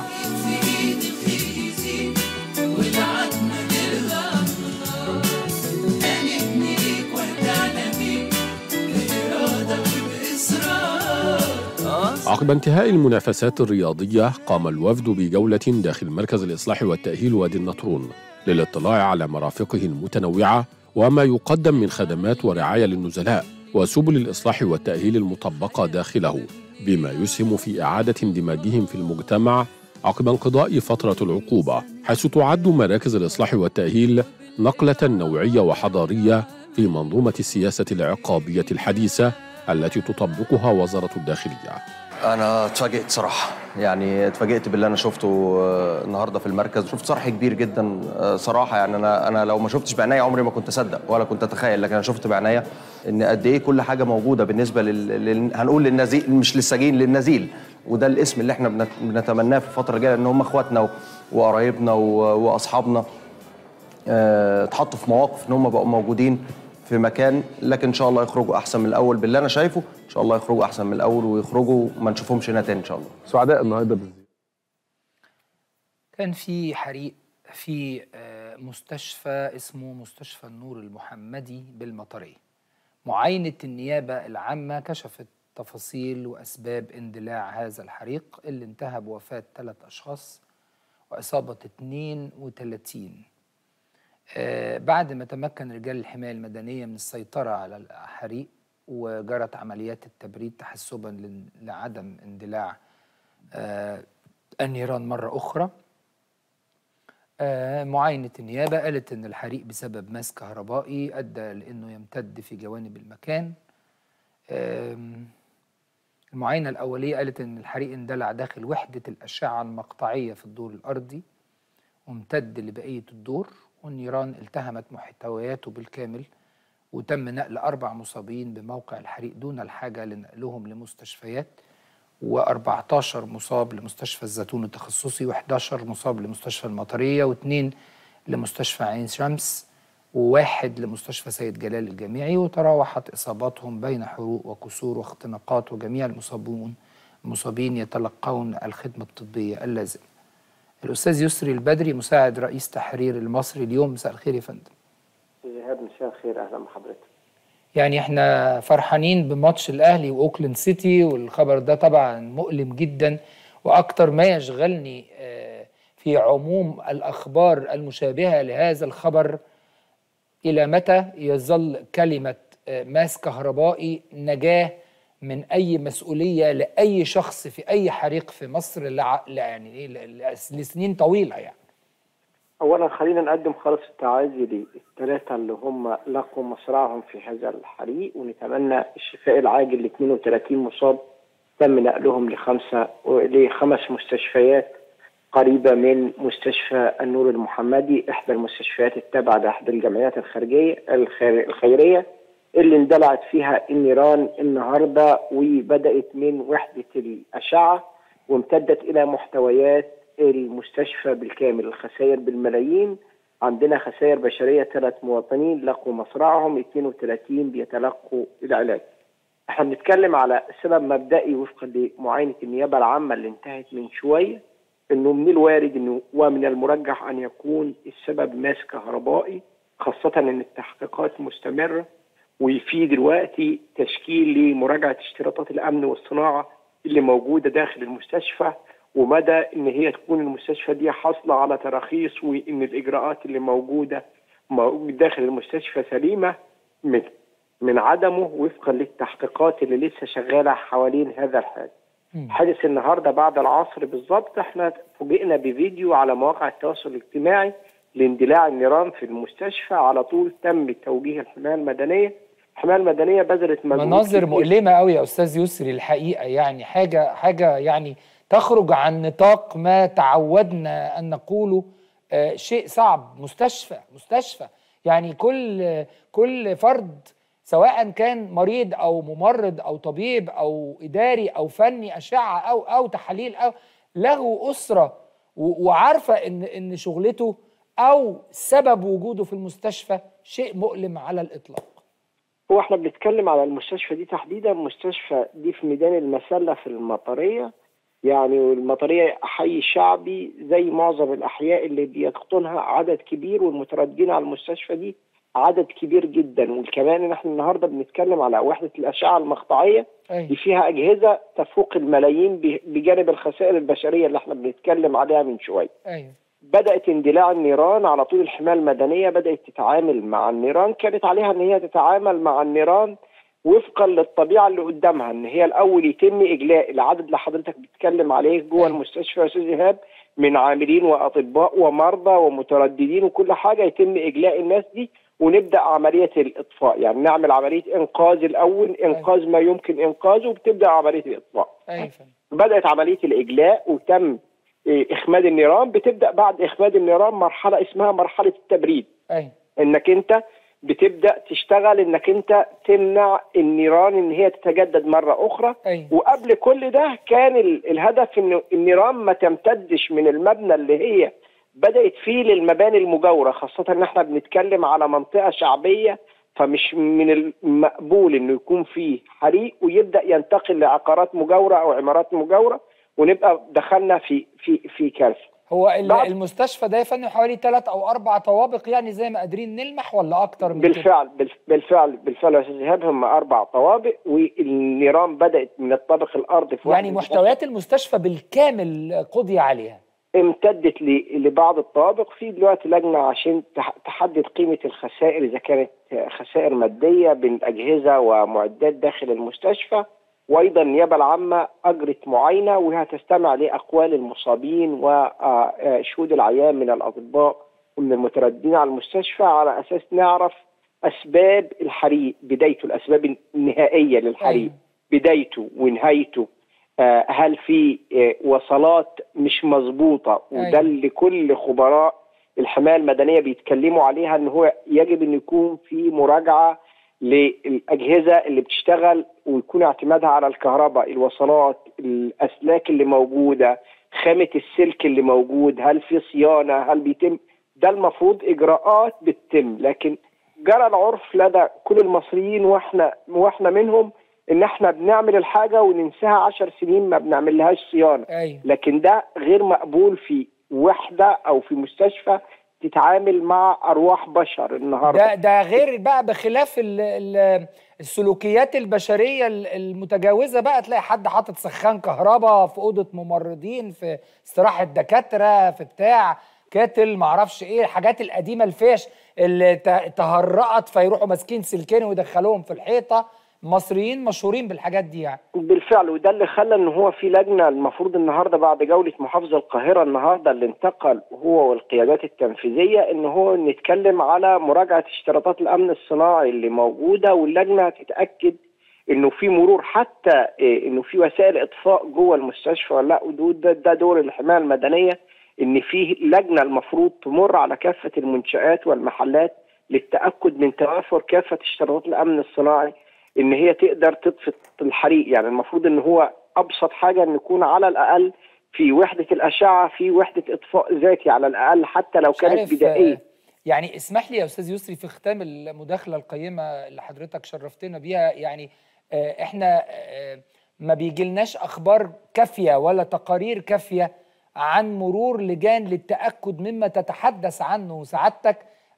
عقب انتهاء المنافسات الرياضية قام الوفد بجولة داخل مركز الإصلاح والتأهيل وادي النطرون للاطلاع على مرافقه المتنوعة وما يقدم من خدمات ورعاية للنزلاء وسبل الإصلاح والتأهيل المطبقة داخله بما يسهم في إعادة اندماجهم في المجتمع عقب انقضاء فترة العقوبة حيث تعد مراكز الإصلاح والتأهيل نقلة نوعية وحضارية في منظومة السياسة العقابية الحديثة التي تطبقها وزارة الداخلية انا اتفاجئت صراحه يعني اتفاجئت باللي انا شفته آه، النهارده في المركز شفت صرح كبير جدا آه، صراحه يعني انا انا لو ما شفتش بعينيا عمري ما كنت اصدق ولا كنت اتخيل لكن انا شفت بعينيا ان قد ايه كل حاجه موجوده بالنسبه لل... لل... هنقول للنزيل مش للسجين للنزيل وده الاسم اللي احنا بنت... بنتمناه في الفتره الجايه ان هم اخواتنا و... وقرايبنا و... واصحابنا آه، اتحطوا في مواقف ان هم بقوا موجودين في مكان لكن ان شاء الله يخرجوا احسن من الاول باللي انا شايفه ان شاء الله يخرجوا احسن من الاول ويخرجوا ما نشوفهمش هنا تاني ان شاء الله سعداء النهارده بالزيارة. كان في حريق في آه، مستشفى اسمه مستشفى النور المحمدي بالمطرية معاينة النيابة العامة كشفت تفاصيل وأسباب اندلاع هذا الحريق اللي انتهى بوفاة ثلاث أشخاص وإصابة 32 آه، بعد ما تمكن رجال الحماية المدنية من السيطرة على الحريق وجرت عمليات التبريد تحسبا لن- لعدم اندلاع آه، النيران مرة أخرى آه، معاينة النيابة قالت إن الحريق بسبب ماس كهربائي أدى لأنه يمتد في جوانب المكان آم، المعاينة الأولية قالت إن الحريق اندلع داخل وحدة الأشعة المقطعية في الدور الأرضي وامتد لبقية الدور والنيران التهمت محتوياته بالكامل وتم نقل أربع مصابين بموقع الحريق دون الحاجة لنقلهم لمستشفيات و14 مصاب لمستشفى الزيتون التخصصي و11 مصاب لمستشفى المطرية واثنين لمستشفى عين شمس وواحد لمستشفى سيد جلال الجامعي وتراوحت إصاباتهم بين حروق وكسور واختناقات وجميع المصابون المصابين يتلقون الخدمة الطبية اللازمة الأستاذ يسري البدري مساعد رئيس تحرير المصري اليوم مساء الخير يا فندم جهاد مساء الخير اهلا بحضرتك يعني احنا فرحانين بماتش الاهلي واوكلاند سيتي والخبر ده طبعا مؤلم جدا واكتر ما يشغلني آه، في عموم الاخبار المشابهه لهذا الخبر الى متى يظل كلمه آه، ماس كهربائي نجاه من اي مسؤوليه لاي شخص في اي حريق في مصر لع... لا يعني إيه؟ ل- ل- لسنين طويله يعني اولا خلينا نقدم خالص التعازي للثلاثه اللي هم لقوا مصرعهم في هذا الحريق ونتمنى الشفاء العاجل ل 32 مصاب تم نقلهم لخمسه لخمس مستشفيات قريبه من مستشفى النور المحمدي احدى المستشفيات التابعه لاحدى الجمعيات الخارجيه الخير- الخيريه اللي اندلعت فيها النيران النهارده وبدات من وحده الاشعه وامتدت الى محتويات المستشفى بالكامل الخسائر بالملايين عندنا خسائر بشريه ثلاث مواطنين لقوا مصرعهم 32 بيتلقوا العلاج احنا بنتكلم على سبب مبدئي وفقا لمعاينه النيابه العامه اللي انتهت من شويه انه من الوارد انه ومن المرجح ان يكون السبب ماس كهربائي خاصة إن التحقيقات مستمرة وفي دلوقتي تشكيل لمراجعة اشتراطات الأمن والصناعة اللي موجودة داخل المستشفى ومدى إن هي تكون المستشفى دي حاصلة على تراخيص وإن الإجراءات اللي موجودة موجود داخل المستشفى سليمة من من عدمه وفقا للتحقيقات اللي لسه شغالة حوالين هذا الحادث. حادث النهارده بعد العصر بالظبط احنا فوجئنا بفيديو على مواقع التواصل الاجتماعي لاندلاع النيران في المستشفى على طول تم توجيه الحمايه المدنيه الحمايه المدنيه بذلت مجهود مناظر كبير. مؤلمة قوي يا أستاذ يسري الحقيقة يعني حاجة حاجة يعني تخرج عن نطاق ما تعودنا أن نقوله آه، شيء صعب مستشفى مستشفى يعني كل كل فرد سواء كان مريض أو ممرض أو طبيب أو إداري أو فني أشعة أو أو تحاليل أو له أسرة و- وعارفة إن إن شغلته أو سبب وجوده في المستشفى شيء مؤلم على الإطلاق هو احنا بنتكلم على المستشفى دي تحديدا مستشفى دي في ميدان المسلة في المطرية يعني المطرية حي شعبي زي معظم الأحياء اللي بيقطنها عدد كبير والمترددين على المستشفى دي عدد كبير جدا وكمان ان احنا النهارده بنتكلم على وحدة الأشعة المقطعية دي فيها أجهزة تفوق الملايين ب- بجانب الخسائر البشرية اللي احنا بنتكلم عليها من شوية أيوه بدأت اندلاع النيران على طول الحماية المدنية بدأت تتعامل مع النيران كانت عليها ان هي تتعامل مع النيران وفقا للطبيعة اللي قدامها ان هي الاول يتم اجلاء العدد اللي حضرتك بتتكلم عليه جوه المستشفى يا استاذ ايهاب من عاملين واطباء ومرضى ومترددين وكل حاجة يتم اجلاء الناس دي ونبدا عمليه الاطفاء يعني نعمل عمليه انقاذ الاول انقاذ ما يمكن انقاذه وبتبدا عمليه الاطفاء ايوه بدات عمليه الاجلاء وتم إيه، اخماد النيران بتبدا بعد اخماد النيران مرحله اسمها مرحله التبريد ايوه انك انت بتبدا تشتغل انك انت تمنع النيران ان هي تتجدد مره اخرى أيوة. وقبل كل ده كان ال- الهدف ان النيران ما تمتدش من المبنى اللي هي بدات فيه للمباني المجاوره خاصه ان احنا بنتكلم على منطقه شعبيه فمش من المقبول انه يكون فيه حريق ويبدا ينتقل لعقارات مجاوره او عمارات مجاوره ونبقى دخلنا في في في كارثه هو ال- بعد- المستشفى ده يا فندم حوالي ثلاث او اربع طوابق يعني زي ما قادرين نلمح ولا اكتر من كده؟ بالفعل بالف- بالفعل بالفعل يا استاذ ايهاب هم اربع طوابق والنيران بدات من الطابق الارضي في يعني واحد محتويات المستشفى بالكامل قضي عليها امتدت ل- لبعض الطوابق في دلوقتي لجنه عشان تح- تحدد قيمه الخسائر اذا كانت خسائر ماديه بين اجهزه ومعدات داخل المستشفى وايضا النيابه العامه اجرت معاينه وهي تستمع لاقوال المصابين وشهود العيان من الاطباء ومن المترددين على المستشفى على اساس نعرف اسباب الحريق بدايته الاسباب النهائيه للحريق بدايته ونهايته آه، هل في آه، وصلات مش مظبوطه وده أيوة. اللي كل خبراء الحمايه المدنيه بيتكلموا عليها ان هو يجب ان يكون في مراجعه للاجهزه اللي بتشتغل ويكون اعتمادها على الكهرباء الوصلات الاسلاك اللي موجوده خامه السلك اللي موجود هل في صيانه هل بيتم ده المفروض اجراءات بتتم لكن جرى العرف لدى كل المصريين واحنا واحنا منهم ان احنا بنعمل الحاجه وننساها عشر سنين ما بنعملهاش صيانه ايوه لكن ده غير مقبول في وحده او في مستشفى تتعامل مع ارواح بشر النهارده ده ده غير بقى بخلاف ال ال السلوكيات البشريه ال- المتجاوزه بقى تلاقي حد حاطط سخان كهرباء في اوضه ممرضين في استراحه دكاتره في بتاع كاتل معرفش ايه الحاجات القديمه الفيش اللي ت- تهرأت فيروحوا ماسكين سلكين ويدخلوهم في الحيطه مصريين مشهورين بالحاجات دي يعني بالفعل وده اللي خلى ان هو في لجنه المفروض النهارده بعد جوله محافظه القاهره النهارده اللي انتقل هو والقيادات التنفيذيه ان هو نتكلم على مراجعه اشتراطات الامن الصناعي اللي موجوده واللجنه تتاكد انه في مرور حتى إيه، انه في وسائل اطفاء جوه المستشفى ولا لا وده ده, ده دور الحمايه المدنيه ان في لجنه المفروض تمر على كافه المنشات والمحلات للتاكد من توافر كافه اشتراطات الامن الصناعي ان هي تقدر تطفي الحريق يعني المفروض ان هو ابسط حاجه ان يكون على الاقل في وحده الاشعه في وحده اطفاء ذاتي على الاقل حتى لو مش كانت عارف، بدائيه آه، يعني اسمح لي يا استاذ يسري في ختام المداخله القيمه اللي حضرتك شرفتنا بيها يعني آه، احنا آه، ما بيجيلناش اخبار كافيه ولا تقارير كافيه عن مرور لجان للتاكد مما تتحدث عنه سعادتك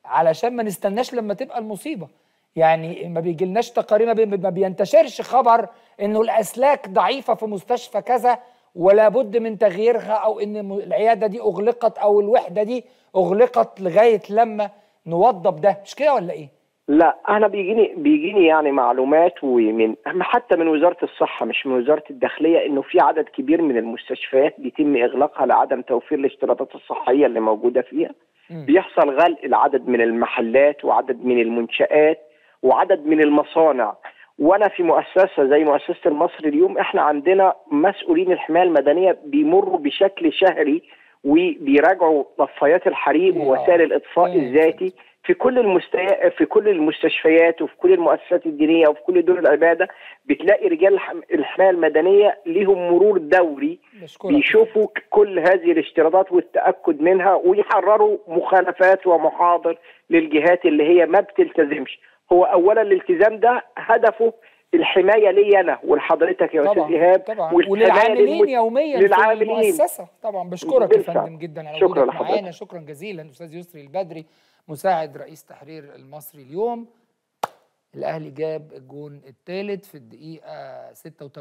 علشان ما نستناش لما تبقى المصيبه يعني ما بيجيلناش تقارير ما, بي ما بينتشرش خبر انه الاسلاك ضعيفه في مستشفى كذا ولا بد من تغييرها او ان م- العياده دي اغلقت او الوحده دي اغلقت لغايه لما نوضب ده مش كده ولا ايه لا انا بيجيني بيجيني يعني معلومات ومن حتى من وزاره الصحه مش من وزاره الداخليه انه في عدد كبير من المستشفيات بيتم اغلاقها لعدم توفير الاشتراطات الصحيه اللي موجوده فيها بيحصل غلق العدد من المحلات وعدد من المنشآت وعدد من المصانع وانا في مؤسسه زي مؤسسه المصري اليوم احنا عندنا مسؤولين الحمايه المدنيه بيمروا بشكل شهري وبيراجعوا طفايات الحريق ووسائل الاطفاء الذاتي في كل المستي... في كل المستشفيات وفي كل المؤسسات الدينيه وفي كل دور العباده بتلاقي رجال الحم- الحمايه المدنيه ليهم مرور دوري بشكرك. بيشوفوا ك- كل هذه الاشتراطات والتاكد منها ويحرروا مخالفات ومحاضر للجهات اللي هي ما بتلتزمش هو اولا الالتزام ده هدفه الحمايه لي انا ولحضرتك يا استاذ طبعا ايهاب طبعا والحماية وللعاملين للمت- يوميا في للعاملين. المؤسسه طبعا بشكرك يا بالفعل. فندم جدا على شكرا وجودك لحضرتك. معانا شكرا جزيلا استاذ يسري البدري مساعد رئيس تحرير المصري اليوم الاهلي جاب الجون الثالث في الدقيقه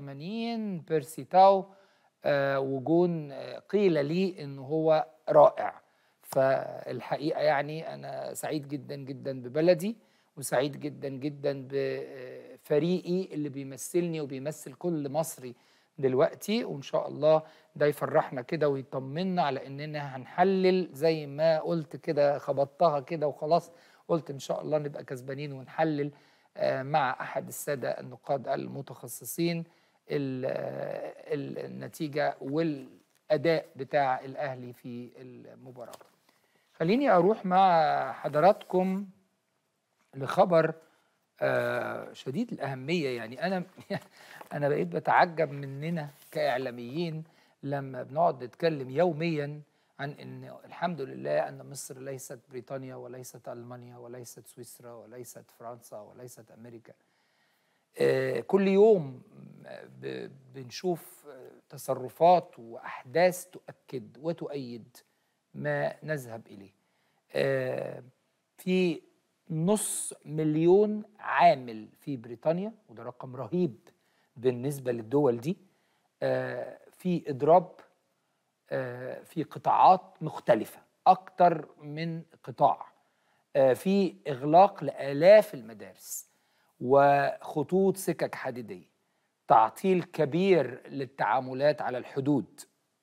86 بيرسي تاو آه وجون آه قيل لي ان هو رائع فالحقيقه يعني انا سعيد جدا جدا ببلدي وسعيد جدا جدا بفريقي اللي بيمثلني وبيمثل كل مصري دلوقتي وان شاء الله ده يفرحنا كده ويطمنا على اننا هنحلل زي ما قلت كده خبطتها كده وخلاص قلت ان شاء الله نبقى كسبانين ونحلل آه، مع احد الساده النقاد المتخصصين ال- آه، ال- النتيجه والاداء بتاع الاهلي في المباراه. خليني اروح مع حضراتكم لخبر آه، شديد الاهميه يعني انا انا بقيت بتعجب مننا كاعلاميين لما بنقعد نتكلم يوميا عن ان الحمد لله ان مصر ليست بريطانيا وليست المانيا وليست سويسرا وليست فرنسا وليست امريكا آه، كل يوم ب- بنشوف آه، تصرفات واحداث تؤكد وتؤيد ما نذهب اليه آه، في نص مليون عامل في بريطانيا وده رقم رهيب بالنسبه للدول دي آه، في اضراب آه، في قطاعات مختلفه اكتر من قطاع آه، في اغلاق لالاف المدارس وخطوط سكك حديديه تعطيل كبير للتعاملات على الحدود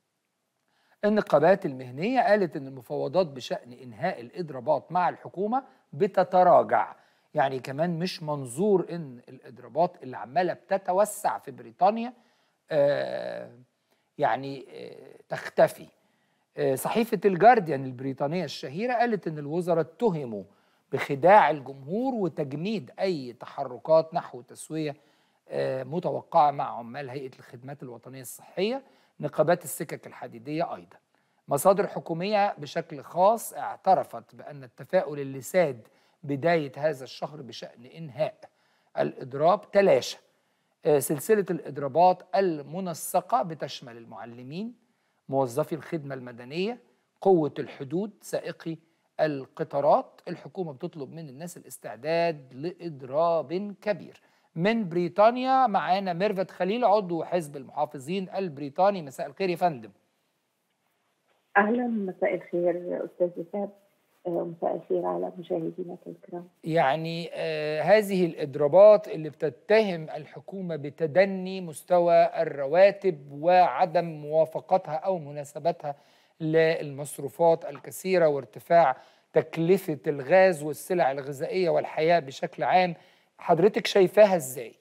النقابات المهنية قالت أن المفاوضات بشأن إنهاء الإضرابات مع الحكومة بتتراجع يعني كمان مش منظور أن الإضرابات اللي عمالة بتتوسع في بريطانيا آه يعني آه تختفي آه صحيفة الجارديان البريطانية الشهيرة قالت أن الوزراء اتهموا بخداع الجمهور وتجميد أي تحركات نحو تسوية آه، متوقعة مع عمال هيئة الخدمات الوطنية الصحية نقابات السكك الحديدية أيضا مصادر حكومية بشكل خاص اعترفت بأن التفاؤل اللي ساد بداية هذا الشهر بشأن إنهاء الإضراب تلاشى آه، سلسلة الإضرابات المنسقة بتشمل المعلمين موظفي الخدمة المدنية قوة الحدود سائقي القطارات الحكومة بتطلب من الناس الاستعداد لإضراب كبير من بريطانيا معانا ميرفت خليل عضو حزب المحافظين البريطاني مساء الخير يا فندم اهلا مساء الخير استاذ وسام آه، مساء الخير على مشاهدينا الكرام يعني آه هذه الإضرابات اللي بتتهم الحكومة بتدني مستوى الرواتب وعدم موافقتها أو مناسبتها للمصروفات الكثيرة وارتفاع تكلفة الغاز والسلع الغذائية والحياة بشكل عام حضرتك شايفاها ازاي؟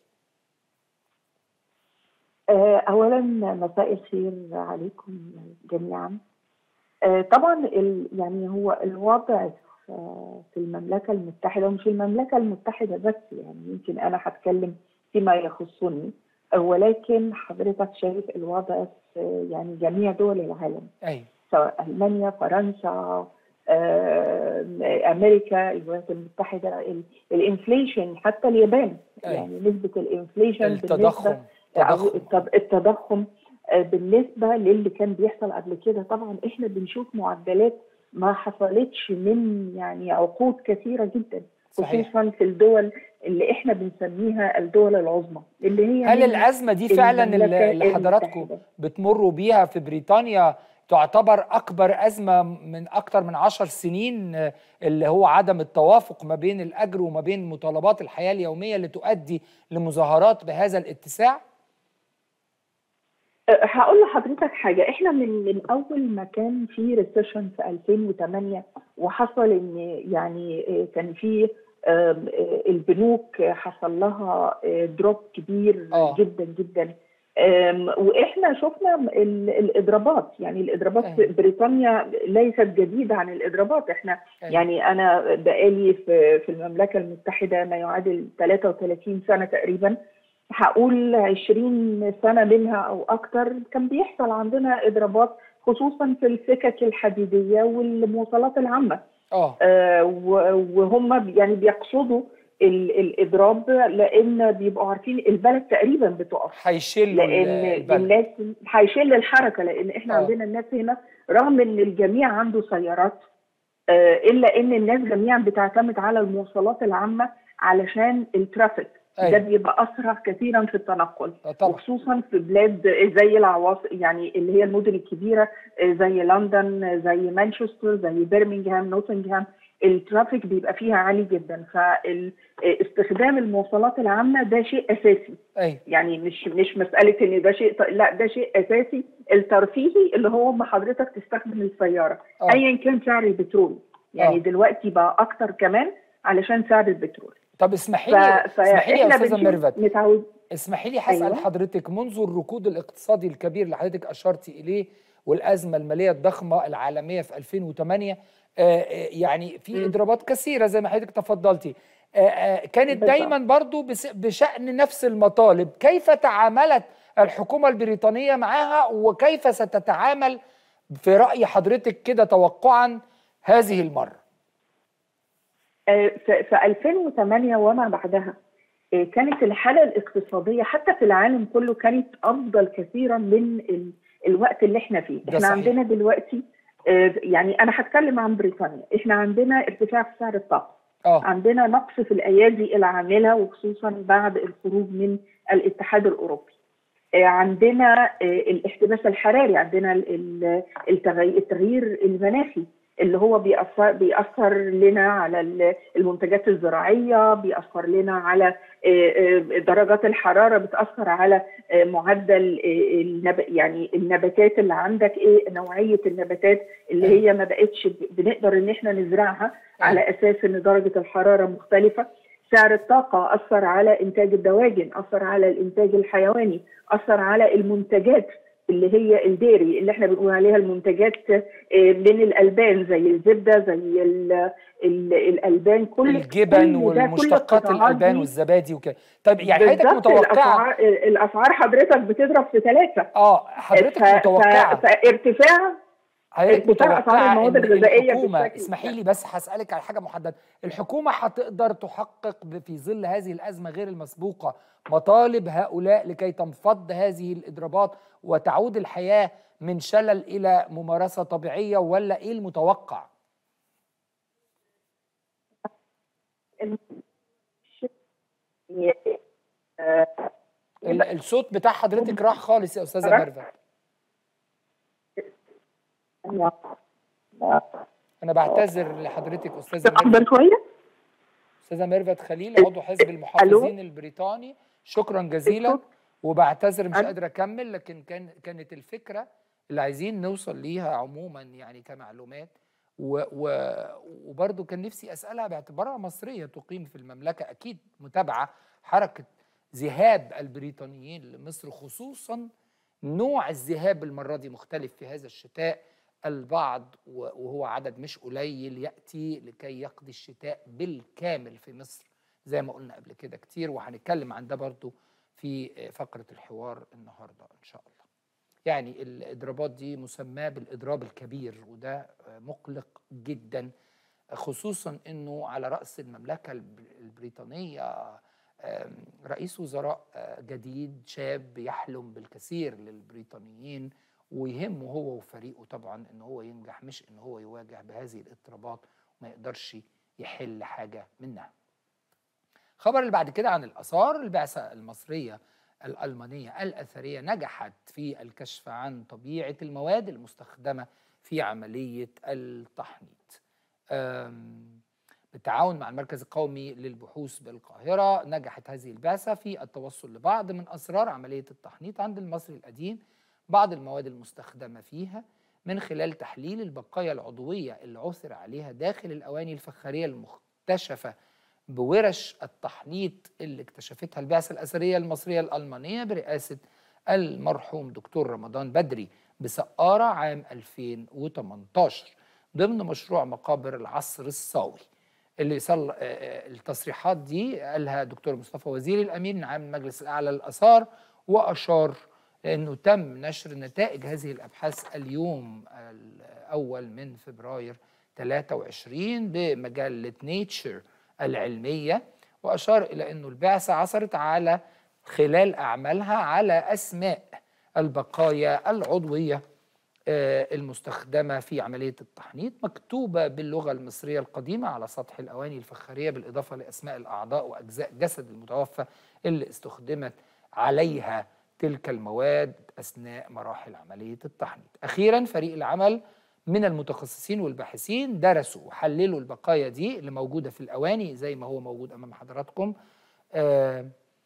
آه، اولا مساء الخير عليكم جميعا آه، طبعا ال- يعني هو الوضع في في المملكه المتحده ومش المملكه المتحده بس يعني يمكن انا هتكلم فيما يخصني آه، ولكن حضرتك شايف الوضع في يعني جميع دول العالم ايوه سواء المانيا فرنسا آه، امريكا الولايات المتحده ال- الانفليشن حتى اليابان أيوة. يعني نسبه الانفليشن التضخم أو تضخم. التض- التضخم آه، بالنسبه للي كان بيحصل قبل كده طبعا احنا بنشوف معدلات ما حصلتش من يعني عقود كثيره جدا صحيح. خصوصا في الدول اللي احنا بنسميها الدول العظمى اللي هي هل من الازمه دي فعلا اللي المملكة اللي حضراتكم المتحدة. بتمروا بيها في بريطانيا تعتبر اكبر ازمه من اكتر من عشر سنين آه، اللي هو عدم التوافق ما بين الاجر وما بين مطالبات الحياه اليوميه اللي تؤدي لمظاهرات بهذا الاتساع أه، هقول لحضرتك حاجة احنا من من أول ما كان في ريسيشن في 2008 وحصل إن يعني أه، كان في آم، أه، البنوك حصل لها دروب كبير آه. جدا جدا آم، واحنا شفنا ال- الاضرابات يعني الاضرابات في بريطانيا ليست جديده عن الاضرابات احنا أيوة. يعني انا بقالي في في المملكه المتحده ما يعادل 33 سنه تقريبا هقول 20 سنه منها او اكتر كان بيحصل عندنا اضرابات خصوصا في السكك الحديديه والمواصلات العامه اه آه، و- وهم بي- يعني بيقصدوا ال- الاضراب لان بيبقوا عارفين البلد تقريبا بتقف هيشلوا ال- لان البلد الناس هيشل الحركه لان احنا آه. عندنا الناس هنا رغم ان الجميع عنده سيارات آه، الا ان الناس جميعا بتعتمد على المواصلات العامه علشان الترافيك أيوة. ده بيبقى اسرع كثيرا في التنقل آه، طبعا وخصوصا في بلاد زي العواصم يعني اللي هي المدن الكبيره زي لندن زي مانشستر زي برمنجهام نوتنغهام الترافيك بيبقى فيها عالي جدا فاستخدام المواصلات العامه ده شيء اساسي ايوه يعني مش مش مساله ان ده شيء لا ده شيء اساسي الترفيهي اللي هو ما حضرتك تستخدم السياره آه. ايا كان سعر البترول يعني آه. دلوقتي بقى اكتر كمان علشان سعر البترول طب اسمحي ف- لي اسمحي لي يا فاحنا استاذه بنشوف ميرفت متعود اسمحي لي هسأل أيوة. حضرتك منذ الركود الاقتصادي الكبير اللي حضرتك أشرتي إليه والأزمة المالية الضخمة العالمية في 2008 آه، آه، يعني في مم. إضرابات كثيرة زي ما حضرتك تفضلتي آه، آه، كانت بالضبط. دايما برضو بس- بشأن نفس المطالب كيف تعاملت الحكومة البريطانية معها وكيف ستتعامل في رأي حضرتك كده توقعا هذه المرة آه، في في 2008 وما بعدها آه، كانت الحالة الاقتصادية حتى في العالم كله كانت أفضل كثيرا من ال- الوقت اللي احنا فيه ده احنا صحيح. عندنا دلوقتي آه، يعني أنا هتكلم عن بريطانيا احنا عندنا ارتفاع في سعر الطاقة اه عندنا نقص في الأيادي العاملة وخصوصا بعد الخروج من الاتحاد الأوروبي آه، عندنا آه، الاحتباس الحراري عندنا ال- ال- التغي- التغيير المناخي اللي هو بيأثر بيأثر لنا على ال- المنتجات الزراعية بيأثر لنا على آه، آه، درجات الحرارة بتأثر على آه، معدل آه، النب... يعني النباتات اللي عندك ايه نوعية النباتات اللي هي ما بقتش ب- بنقدر ان احنا نزرعها على اساس ان درجة الحرارة مختلفة سعر الطاقة أثر على إنتاج الدواجن أثر على الإنتاج الحيواني أثر على المنتجات اللي هي الديري اللي احنا بنقول عليها المنتجات آه، من الألبان زي الزبدة زي ال ال الألبان كل الجبن كل ده، كل والمشتقات القطاعات الألبان دي والزبادي وكده طيب يعني حضرتك بالظبط متوقعة الأسعار الأسعار حضرتك بتضرب في ثلاثة اه حضرتك ف- متوقعة ف- فارتفاع حضرتك ارتفاع أسعار متوقعة المواد إن الغذائية الحكومة بالشكل اسمحي لي بس هسألك على حاجة محددة الحكومة هتقدر تحقق ب- في ظل هذه الأزمة غير المسبوقة مطالب هؤلاء لكي تنفض هذه الإضرابات وتعود الحياة من شلل إلى ممارسة طبيعية ولا إيه المتوقع؟ ال- الصوت بتاع حضرتك راح خالص يا أستاذة ميرفت أنا بعتذر لحضرتك أستاذة ميرفت أفضل شوية استاذه ميرفت خليل عضو حزب المحافظين البريطاني شكرا جزيلا وبعتذر مش ألو. قادر اكمل لكن كان كانت الفكره اللي عايزين نوصل ليها عموما يعني كمعلومات و و وبرضه كان نفسي اسالها باعتبارها مصريه تقيم في المملكه اكيد متابعه حركه ذهاب البريطانيين لمصر خصوصا نوع الذهاب المره دي مختلف في هذا الشتاء البعض و- وهو عدد مش قليل ياتي لكي يقضي الشتاء بالكامل في مصر زي ما قلنا قبل كده كتير وهنتكلم عن ده برضو في فقره الحوار النهارده ان شاء الله. يعني الاضرابات دي مسماه بالاضراب الكبير وده مقلق جدا خصوصا انه على راس المملكه الب- البريطانيه آم، رئيس وزراء آه، جديد شاب يحلم بالكثير للبريطانيين ويهمه هو وفريقه طبعا ان هو ينجح مش ان هو يواجه بهذه الاضطرابات وما يقدرش يحل حاجه منها. خبر اللي بعد كده عن الاثار البعثه المصريه الالمانيه الاثريه نجحت في الكشف عن طبيعه المواد المستخدمه في عمليه التحنيط. أم، بالتعاون مع المركز القومي للبحوث بالقاهرة نجحت هذه البعثة في التوصل لبعض من أسرار عملية التحنيط عند المصري القديم بعض المواد المستخدمة فيها من خلال تحليل البقايا العضوية اللي عثر عليها داخل الأواني الفخارية المكتشفة بورش التحنيط اللي اكتشفتها البعثة الأثرية المصرية الألمانية برئاسة المرحوم دكتور رمضان بدري بسقارة عام 2018 ضمن مشروع مقابر العصر الصاوي اللي صل... آه، آه، التصريحات دي قالها دكتور مصطفى وزير الامين عام المجلس الاعلى للاثار واشار انه تم نشر نتائج هذه الابحاث اليوم الاول من فبراير 23 بمجله نيتشر العلميه واشار الى انه البعثه عثرت على خلال اعمالها على اسماء البقايا العضويه آه، المستخدمة في عملية التحنيط مكتوبة باللغة المصرية القديمة على سطح الأواني الفخارية بالإضافة لأسماء الأعضاء وأجزاء جسد المتوفى اللي استخدمت عليها تلك المواد أثناء مراحل عملية التحنيط أخيرا فريق العمل من المتخصصين والباحثين درسوا وحللوا البقايا دي اللي موجودة في الأواني زي ما هو موجود أمام حضراتكم آه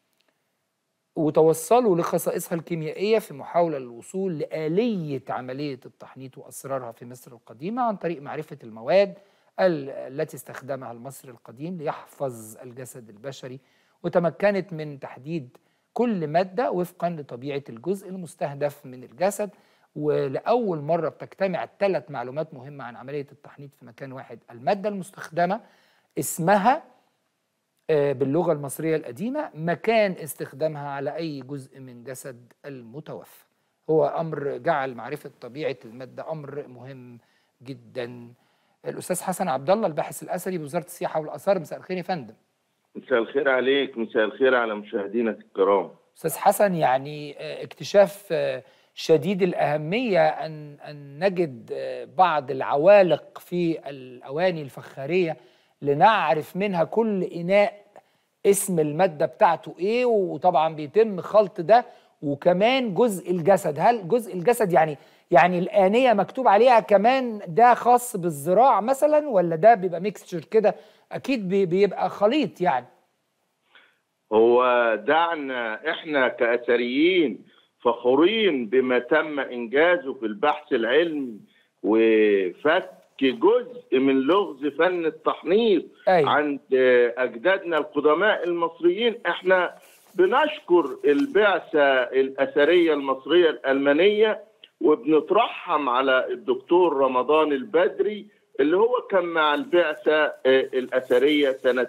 وتوصلوا لخصائصها الكيميائية في محاولة للوصول لآلية عملية التحنيط وأسرارها في مصر القديمة عن طريق معرفة المواد ال- التي استخدمها المصري القديم ليحفظ الجسد البشري وتمكنت من تحديد كل مادة وفقا لطبيعة الجزء المستهدف من الجسد ولأول مرة بتجتمع ثلاث معلومات مهمة عن عملية التحنيط في مكان واحد المادة المستخدمة اسمها آه، باللغة المصرية القديمة مكان استخدامها على أي جزء من جسد المتوفى هو أمر جعل معرفة طبيعة المادة أمر مهم جدا الأستاذ حسن عبد الله الباحث الأثري بوزارة السياحة والآثار مساء الخير يا فندم مساء الخير عليك مساء الخير على مشاهدينا الكرام أستاذ حسن يعني آه، اكتشاف آه، شديد الأهمية أن أن نجد آه، بعض العوالق في الأواني الفخارية لنعرف منها كل إناء اسم المادة بتاعته إيه وطبعا بيتم خلط ده وكمان جزء الجسد هل جزء الجسد يعني يعني الآنية مكتوب عليها كمان ده خاص بالزراع مثلا ولا ده بيبقى ميكستشر كده أكيد بي- بيبقى خليط يعني هو دعنا احنا كاثريين فخورين بما تم انجازه في البحث العلمي وفك جزء من لغز فن التحنيط أيوة. عند اجدادنا القدماء المصريين احنا بنشكر البعثه الاثريه المصريه الالمانيه وبنترحم على الدكتور رمضان البدري اللي هو كان مع البعثه آه، الاثريه سنه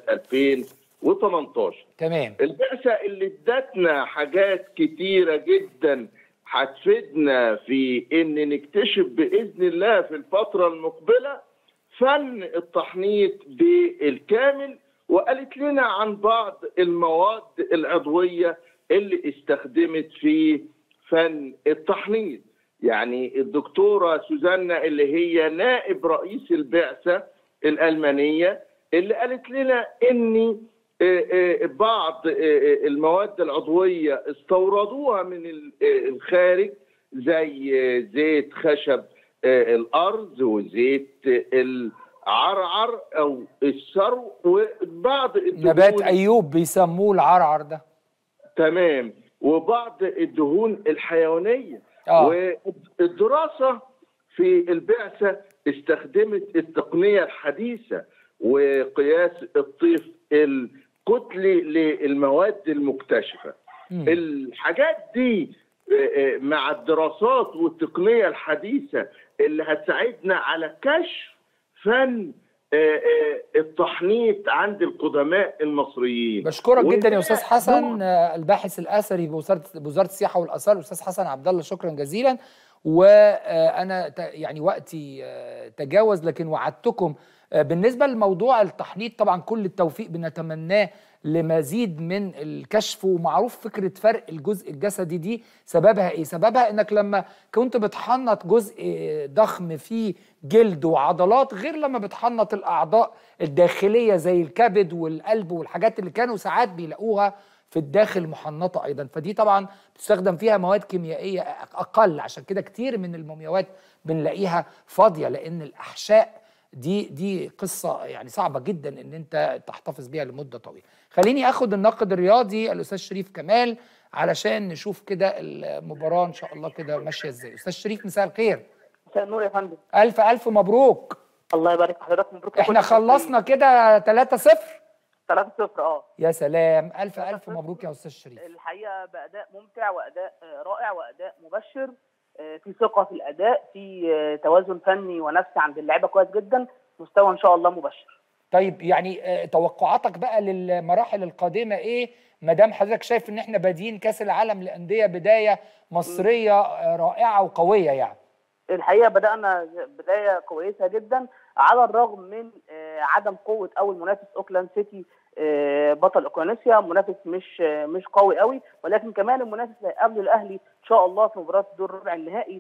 2018 تمام البعثة اللي ادتنا حاجات كتيرة جدا هتفيدنا في ان نكتشف باذن الله في الفترة المقبلة فن التحنيط بالكامل وقالت لنا عن بعض المواد العضوية اللي استخدمت في فن التحنيط يعني الدكتورة سوزانا اللي هي نائب رئيس البعثة الألمانية اللي قالت لنا ان آه، آه، بعض آه، آه، المواد العضوية استوردوها من ال- آه، الخارج زي آه، زيت خشب آه، الأرز وزيت آه، العرعر أو السرو وبعض الدهون نبات أيوب بيسموه العرعر ده تمام وبعض الدهون الحيوانية آه. والدراسة في البعثة استخدمت التقنية الحديثة وقياس الطيف الكتلي للمواد المكتشفة مم. الحاجات دي آه، آه، مع الدراسات والتقنية الحديثة اللي هتساعدنا على كشف فن آه، آه، التحنيط عند القدماء المصريين بشكرك جدا يا وده استاذ حسن آه، الباحث الاثري بوزاره بوزاره السياحه والاثار الاستاذ حسن عبد الله شكرا جزيلا وانا ت- يعني وقتي آه، تجاوز لكن وعدتكم آه، بالنسبه لموضوع التحنيط طبعا كل التوفيق بنتمناه لمزيد من الكشف ومعروف فكره فرق الجزء الجسدي دي سببها ايه سببها انك لما كنت بتحنط جزء ضخم فيه جلد وعضلات غير لما بتحنط الاعضاء الداخليه زي الكبد والقلب والحاجات اللي كانوا ساعات بيلاقوها في الداخل محنطه ايضا فدي طبعا بتستخدم فيها مواد كيميائيه اقل عشان كده كتير من المومياوات بنلاقيها فاضيه لان الاحشاء دي دي قصه يعني صعبه جدا ان انت تحتفظ بيها لمده طويله خليني اخد الناقد الرياضي الاستاذ شريف كمال علشان نشوف كده المباراه ان شاء الله كده ماشيه ازاي استاذ شريف مساء الخير مساء النور يا فندم الف الف مبروك الله يبارك في حضرتك مبروك احنا خلصنا كده 3 0 3 0 اه يا سلام الف الف مبروك يا استاذ شريف الحقيقه باداء ممتع واداء رائع واداء مبشر في ثقه في الاداء في توازن فني ونفسي عند اللعيبه كويس جدا مستوى ان شاء الله مبشر طيب يعني توقعاتك بقى للمراحل القادمه ايه ما دام حضرتك شايف ان احنا بادئين كاس العالم للانديه بدايه مصريه رائعه وقويه يعني الحقيقه بدانا بدايه كويسه جدا على الرغم من عدم قوه اول منافس اوكلاند سيتي بطل اوكرانيسيا منافس مش مش قوي قوي ولكن كمان المنافس اللي هيقابله الاهلي ان شاء الله في مباراه دور ربع النهائي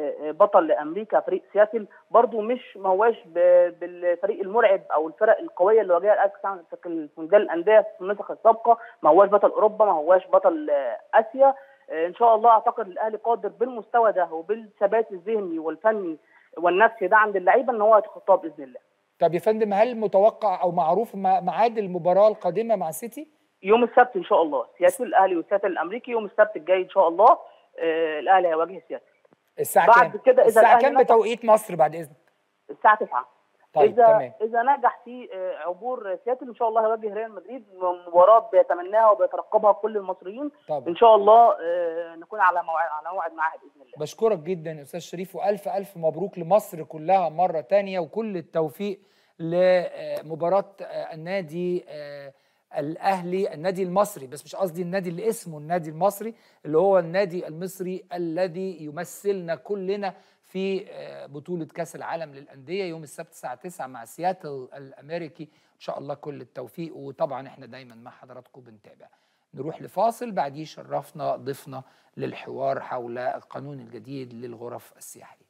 بطل لامريكا فريق سياتل برضو مش ما هواش بالفريق المرعب او الفرق القويه اللي واجهها الاهلي في مونديال الانديه في النسخ السابقه ما هواش بطل اوروبا ما هواش بطل اسيا ان شاء الله اعتقد الاهلي قادر بالمستوى ده وبالثبات الذهني والفني والنفسي ده عند اللعيبه ان هو يتخطاه باذن الله طب يا فندم هل متوقع او معروف ميعاد المباراه القادمه مع سيتي؟ يوم السبت ان شاء الله سياتل الاهلي والسياتل الامريكي يوم السبت الجاي ان شاء الله آه الاهلي هيواجه سياتل الساعه بعد كام؟ كده اذا الساعه كام بتوقيت مصر بعد اذنك؟ الساعه 9 طيب اذا تمام اذا نجح في عبور سياتل ان شاء الله هيواجه ريال مدريد مباراه بيتمناها وبيترقبها كل المصريين طبعا. ان شاء الله نكون على موعد على موعد معاها باذن الله بشكرك جدا يا استاذ شريف والف الف مبروك لمصر كلها مره تانية وكل التوفيق لمباراه النادي الاهلي النادي المصري بس مش قصدي النادي اللي اسمه النادي المصري اللي هو النادي المصري الذي يمثلنا كلنا في بطولة كأس العالم للأندية يوم السبت الساعة 9 مع سياتل الأمريكي إن شاء الله كل التوفيق وطبعا إحنا دايما مع حضراتكم بنتابع نروح لفاصل بعديه شرفنا ضيفنا للحوار حول القانون الجديد للغرف السياحية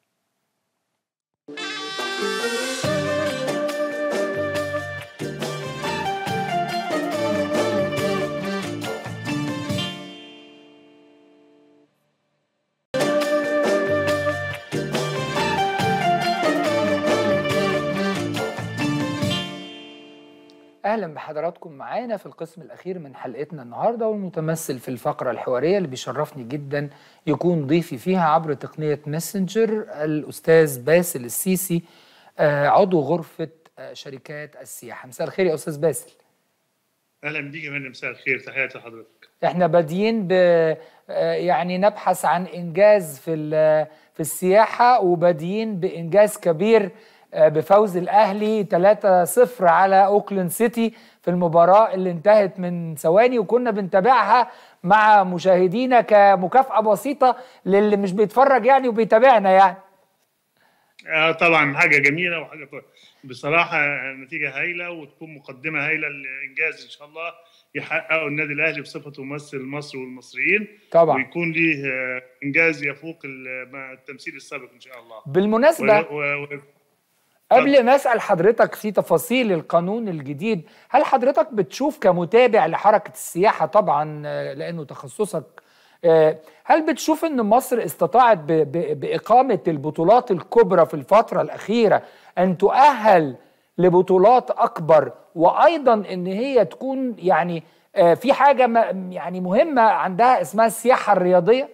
اهلا بحضراتكم معانا في القسم الاخير من حلقتنا النهارده والمتمثل في الفقره الحواريه اللي بيشرفني جدا يكون ضيفي فيها عبر تقنيه ماسنجر الاستاذ باسل السيسي عضو غرفه شركات السياحه مساء الخير يا استاذ باسل اهلا بيك يا فندم مساء الخير تحياتي لحضرتك احنا بادئين ب يعني نبحث عن انجاز في في السياحه وبادئين بانجاز كبير بفوز الاهلي 3-0 على اوكلاند سيتي في المباراه اللي انتهت من ثواني وكنا بنتابعها مع مشاهدينا كمكافاه بسيطه للي مش بيتفرج يعني وبيتابعنا يعني آه طبعا حاجه جميله وحاجه طبعا. بصراحه نتيجه هايله وتكون مقدمه هايله لانجاز ان شاء الله يحققه النادي الاهلي بصفته ممثل مصر والمصريين طبعا ويكون ليه انجاز يفوق التمثيل السابق ان شاء الله بالمناسبه و... و... قبل ما اسال حضرتك في تفاصيل القانون الجديد هل حضرتك بتشوف كمتابع لحركه السياحه طبعا لانه تخصصك هل بتشوف ان مصر استطاعت ب ب باقامه البطولات الكبرى في الفتره الاخيره ان تؤهل لبطولات اكبر وايضا ان هي تكون يعني في حاجه يعني مهمه عندها اسمها السياحه الرياضيه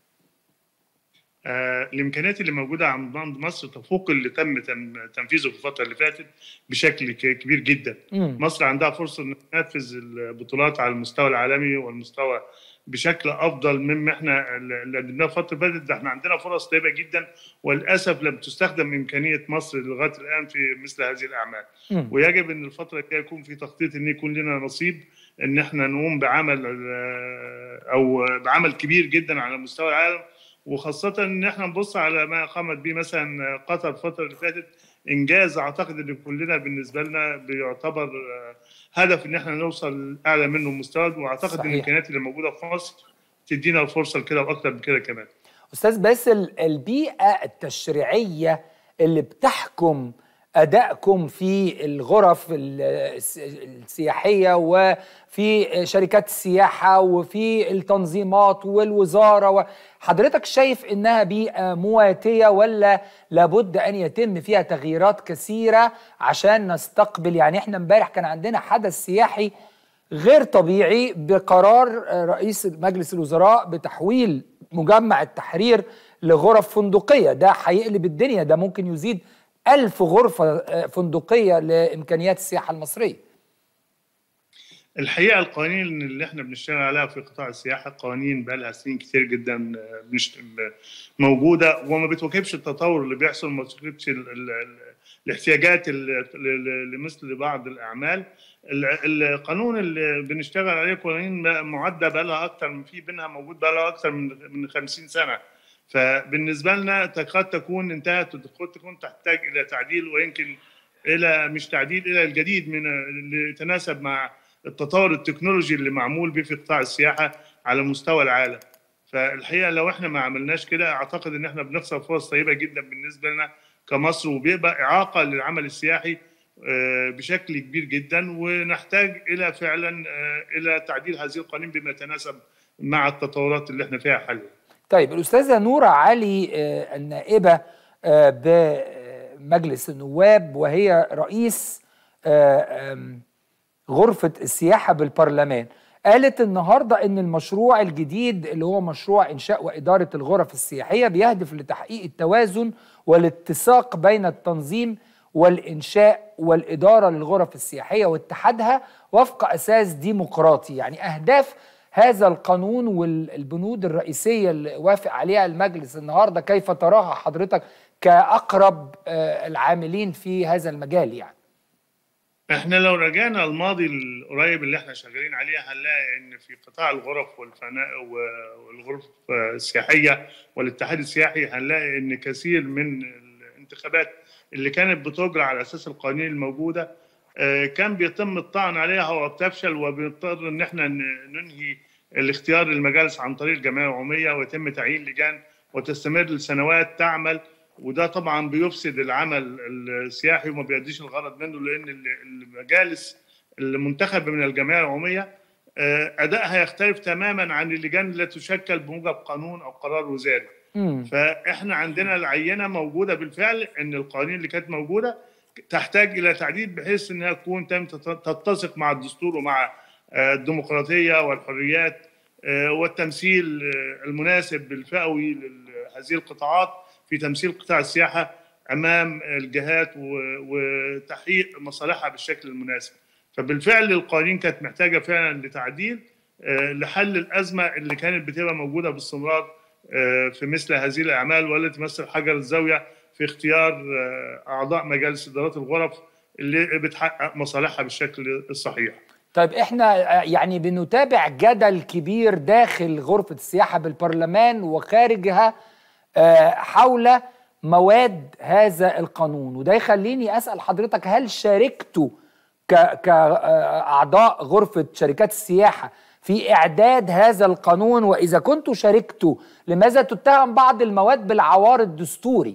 آه الامكانيات اللي موجوده عند مصر تفوق اللي تم تنفيذه في الفتره اللي فاتت بشكل كبير جدا مم. مصر عندها فرصه ان تنفذ البطولات على المستوى العالمي والمستوى بشكل افضل مما احنا اللي قدمناه الفتره اللي فاتت ده احنا عندنا فرص طيبه جدا وللاسف لم تستخدم امكانيه مصر لغايه الان في مثل هذه الاعمال مم. ويجب ان الفتره الجايه يكون في تخطيط ان يكون لنا نصيب ان احنا نقوم بعمل او بعمل كبير جدا على مستوى العالم وخاصة إن إحنا نبص على ما قامت به مثلا قطر الفترة اللي فاتت إنجاز أعتقد إن كلنا بالنسبة لنا بيعتبر هدف ان احنا نوصل اعلى منه مستوى واعتقد ان صحيح. الامكانيات اللي موجوده في مصر تدينا الفرصه لكده واكتر من كده كمان استاذ باسل البيئه التشريعيه اللي بتحكم ادائكم في الغرف ال- الس- السياحيه وفي شركات السياحه وفي التنظيمات والوزاره حضرتك شايف انها بيئه مواتيه ولا لابد ان يتم فيها تغييرات كثيره عشان نستقبل يعني احنا امبارح كان عندنا حدث سياحي غير طبيعي بقرار آه، رئيس مجلس الوزراء بتحويل مجمع التحرير لغرف فندقية ده هيقلب الدنيا ده ممكن يزيد ألف غرفة آه، فندقية لإمكانيات السياحة المصرية الحقيقه القوانين اللي احنا بنشتغل عليها في قطاع السياحه قوانين بقى لها سنين كتير جدا آه، بنشت... ب- موجوده وما بتواكبش التطور اللي بيحصل ما بتواكبش ال... ال... ال... الاحتياجات ال- ل- ل- لمثل بعض الاعمال ال- القانون اللي بنشتغل عليه قوانين بقى معده بقى لها اكتر من في بينها موجود بقى لها اكتر من من 50 سنه فبالنسبه لنا قد تكون انتهت وقد تكون تحتاج الى تعديل ويمكن الى مش تعديل الى الجديد من اللي يتناسب مع التطور التكنولوجي اللي معمول به في قطاع السياحه على مستوى العالم فالحقيقه لو احنا ما عملناش كده اعتقد ان احنا بنخسر فرص طيبه جدا بالنسبه لنا كمصر وبيبقى اعاقه للعمل السياحي آه، بشكل كبير جدا ونحتاج الى فعلا آه، الى تعديل هذه القوانين بما يتناسب مع التطورات اللي احنا فيها حاليا طيب الأستاذة نورة علي آه، النائبة آه، بمجلس النواب وهي رئيس آه، آم، غرفة السياحة بالبرلمان قالت النهاردة أن المشروع الجديد اللي هو مشروع إنشاء وإدارة الغرف السياحية بيهدف لتحقيق التوازن والاتساق بين التنظيم والإنشاء والإدارة للغرف السياحية واتحادها وفق أساس ديمقراطي يعني أهداف هذا القانون والبنود الرئيسية اللي وافق عليها المجلس النهاردة كيف تراها حضرتك كأقرب آه، العاملين في هذا المجال يعني احنا لو رجعنا الماضي القريب اللي احنا شغالين عليه هنلاقي ان في قطاع الغرف والفناء والغرف السياحيه والاتحاد السياحي هنلاقي ان كثير من الانتخابات اللي كانت بتجرى على اساس القوانين الموجوده آه، كان بيتم الطعن عليها وبتفشل وبنضطر ان احنا ن- ننهي الاختيار للمجالس عن طريق الجمعيه العموميه ويتم تعيين لجان وتستمر لسنوات تعمل وده طبعا بيفسد العمل السياحي وما بيديش الغرض منه لان ال- المجالس المنتخبه من الجمعيه العموميه آه، ادائها يختلف تماما عن اللجان التي تشكل بموجب قانون او قرار وزاري فاحنا عندنا العينه موجوده بالفعل ان القوانين اللي كانت موجوده تحتاج الى تعديل بحيث انها تكون تم تت- تتسق مع الدستور ومع آه، الديمقراطيه والحريات آه، والتمثيل آه، المناسب الفئوي لهذه القطاعات في تمثيل قطاع السياحه امام الجهات و- وتحقيق مصالحها بالشكل المناسب. فبالفعل القوانين كانت محتاجه فعلا لتعديل آه، لحل الازمه اللي كانت بتبقى موجوده باستمرار آه، في مثل هذه الاعمال والتي تمثل حجر الزاويه في اختيار آه، اعضاء مجالس ادارات الغرف اللي بتحقق مصالحها بالشكل الصحيح. طيب احنا آه، يعني بنتابع جدل كبير داخل غرفة السياحة بالبرلمان وخارجها آه، حول مواد هذا القانون وده يخليني أسأل حضرتك هل شاركتوا ك- كأعضاء غرفة شركات السياحة في إعداد هذا القانون وإذا كنتوا شاركتوا لماذا تتهم بعض المواد بالعوار الدستوري؟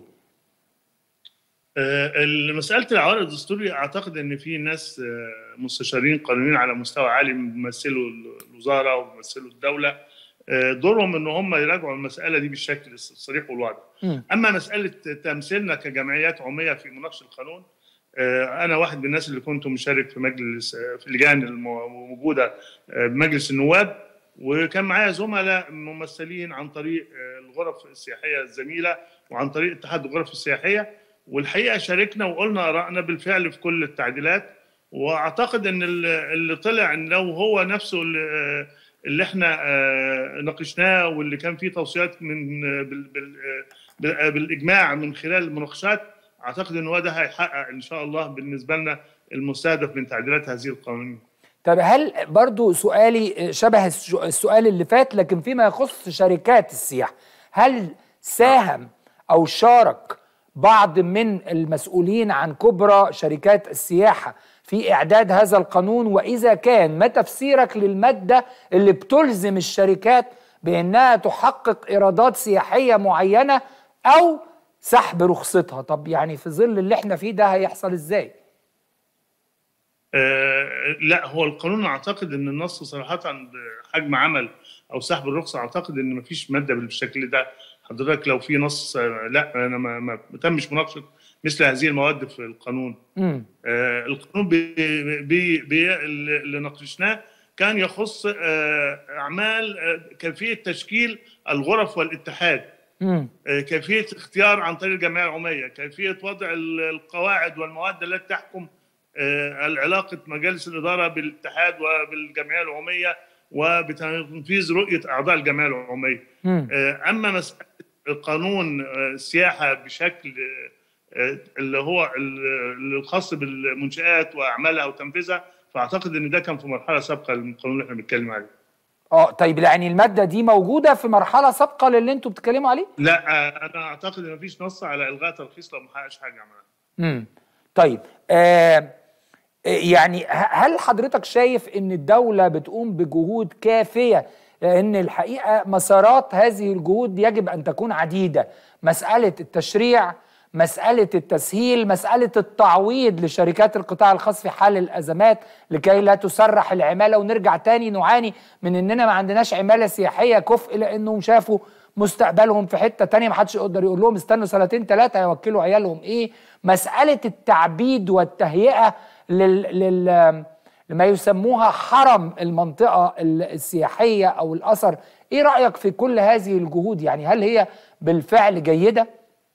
آه، مسألة العوارض الدستوري أعتقد إن في ناس آه، مستشارين قانونيين على مستوى عالي بيمثلوا الوزارة وبيمثلوا الدولة آه، دورهم إن هم يراجعوا المسألة دي بالشكل الصريح والواضح. أما مسألة تمثيلنا كجمعيات عمومية في مناقشة القانون آه، أنا واحد من الناس اللي كنت مشارك في مجلس آه، في اللجان الموجودة آه، بمجلس النواب وكان معايا زملاء ممثلين عن طريق آه، الغرف السياحية الزميلة وعن طريق اتحاد الغرف السياحية والحقيقة شاركنا وقلنا آرائنا بالفعل في كل التعديلات واعتقد ان اللي اللي طلع ان لو هو نفسه اللي, اللي احنا آه، ناقشناه واللي كان فيه توصيات من بال بال بال بالاجماع من خلال المناقشات اعتقد ان هو ده هيحقق ان شاء الله بالنسبه لنا المستهدف من تعديلات هذه القوانين. طب هل برضو سؤالي شبه الس- السؤال اللي فات لكن فيما يخص شركات السياحة هل ساهم أو شارك بعض من المسؤولين عن كبرى شركات السياحة في اعداد هذا القانون واذا كان ما تفسيرك للماده اللي بتلزم الشركات بانها تحقق ايرادات سياحيه معينه او سحب رخصتها طب يعني في ظل اللي احنا فيه ده هيحصل ازاي آه لا هو القانون اعتقد ان النص صراحه حجم عمل او سحب الرخصه اعتقد ان مفيش ماده بالشكل ده حضرتك لو في نص آه لا انا ما, ما تمش مناقشه مثل هذه المواد في القانون مم. آه القانون بي بي بي اللي ناقشناه كان يخص آه اعمال آه كيفيه تشكيل الغرف والاتحاد مم. آه كيفيه اختيار عن طريق الجمعيه العموميه كيفيه وضع القواعد والمواد التي تحكم العلاقة مجالس الإدارة بالاتحاد وبالجمعية العمومية وبتنفيذ رؤية أعضاء الجمعية العمومية مم. أما مسألة قانون السياحة بشكل اللي هو الخاص بالمنشآت وأعمالها وتنفيذها فأعتقد إن ده كان في مرحلة سابقة للقانون اللي احنا بنتكلم عليه. اه طيب يعني المادة دي موجودة في مرحلة سابقة للي انتوا بتتكلموا عليه؟ لا أنا أعتقد إن مفيش نص على إلغاء ترخيص لو ما حققش حاجة عملها. امم طيب آه يعني هل حضرتك شايف ان الدولة بتقوم بجهود كافية لان الحقيقة مسارات هذه الجهود يجب ان تكون عديدة مسألة التشريع مسألة التسهيل مسألة التعويض لشركات القطاع الخاص في حال الأزمات لكي لا تسرح العمالة ونرجع تاني نعاني من إننا ما عندناش عمالة سياحية كفء لأنهم شافوا مستقبلهم في حتة تانية محدش يقدر يقول لهم استنوا سنتين ثلاثة يوكلوا عيالهم إيه مسألة التعبيد والتهيئة لل, لل لما يسموها حرم المنطقة السياحية أو الأثر إيه رأيك في كل هذه الجهود يعني هل هي بالفعل جيدة؟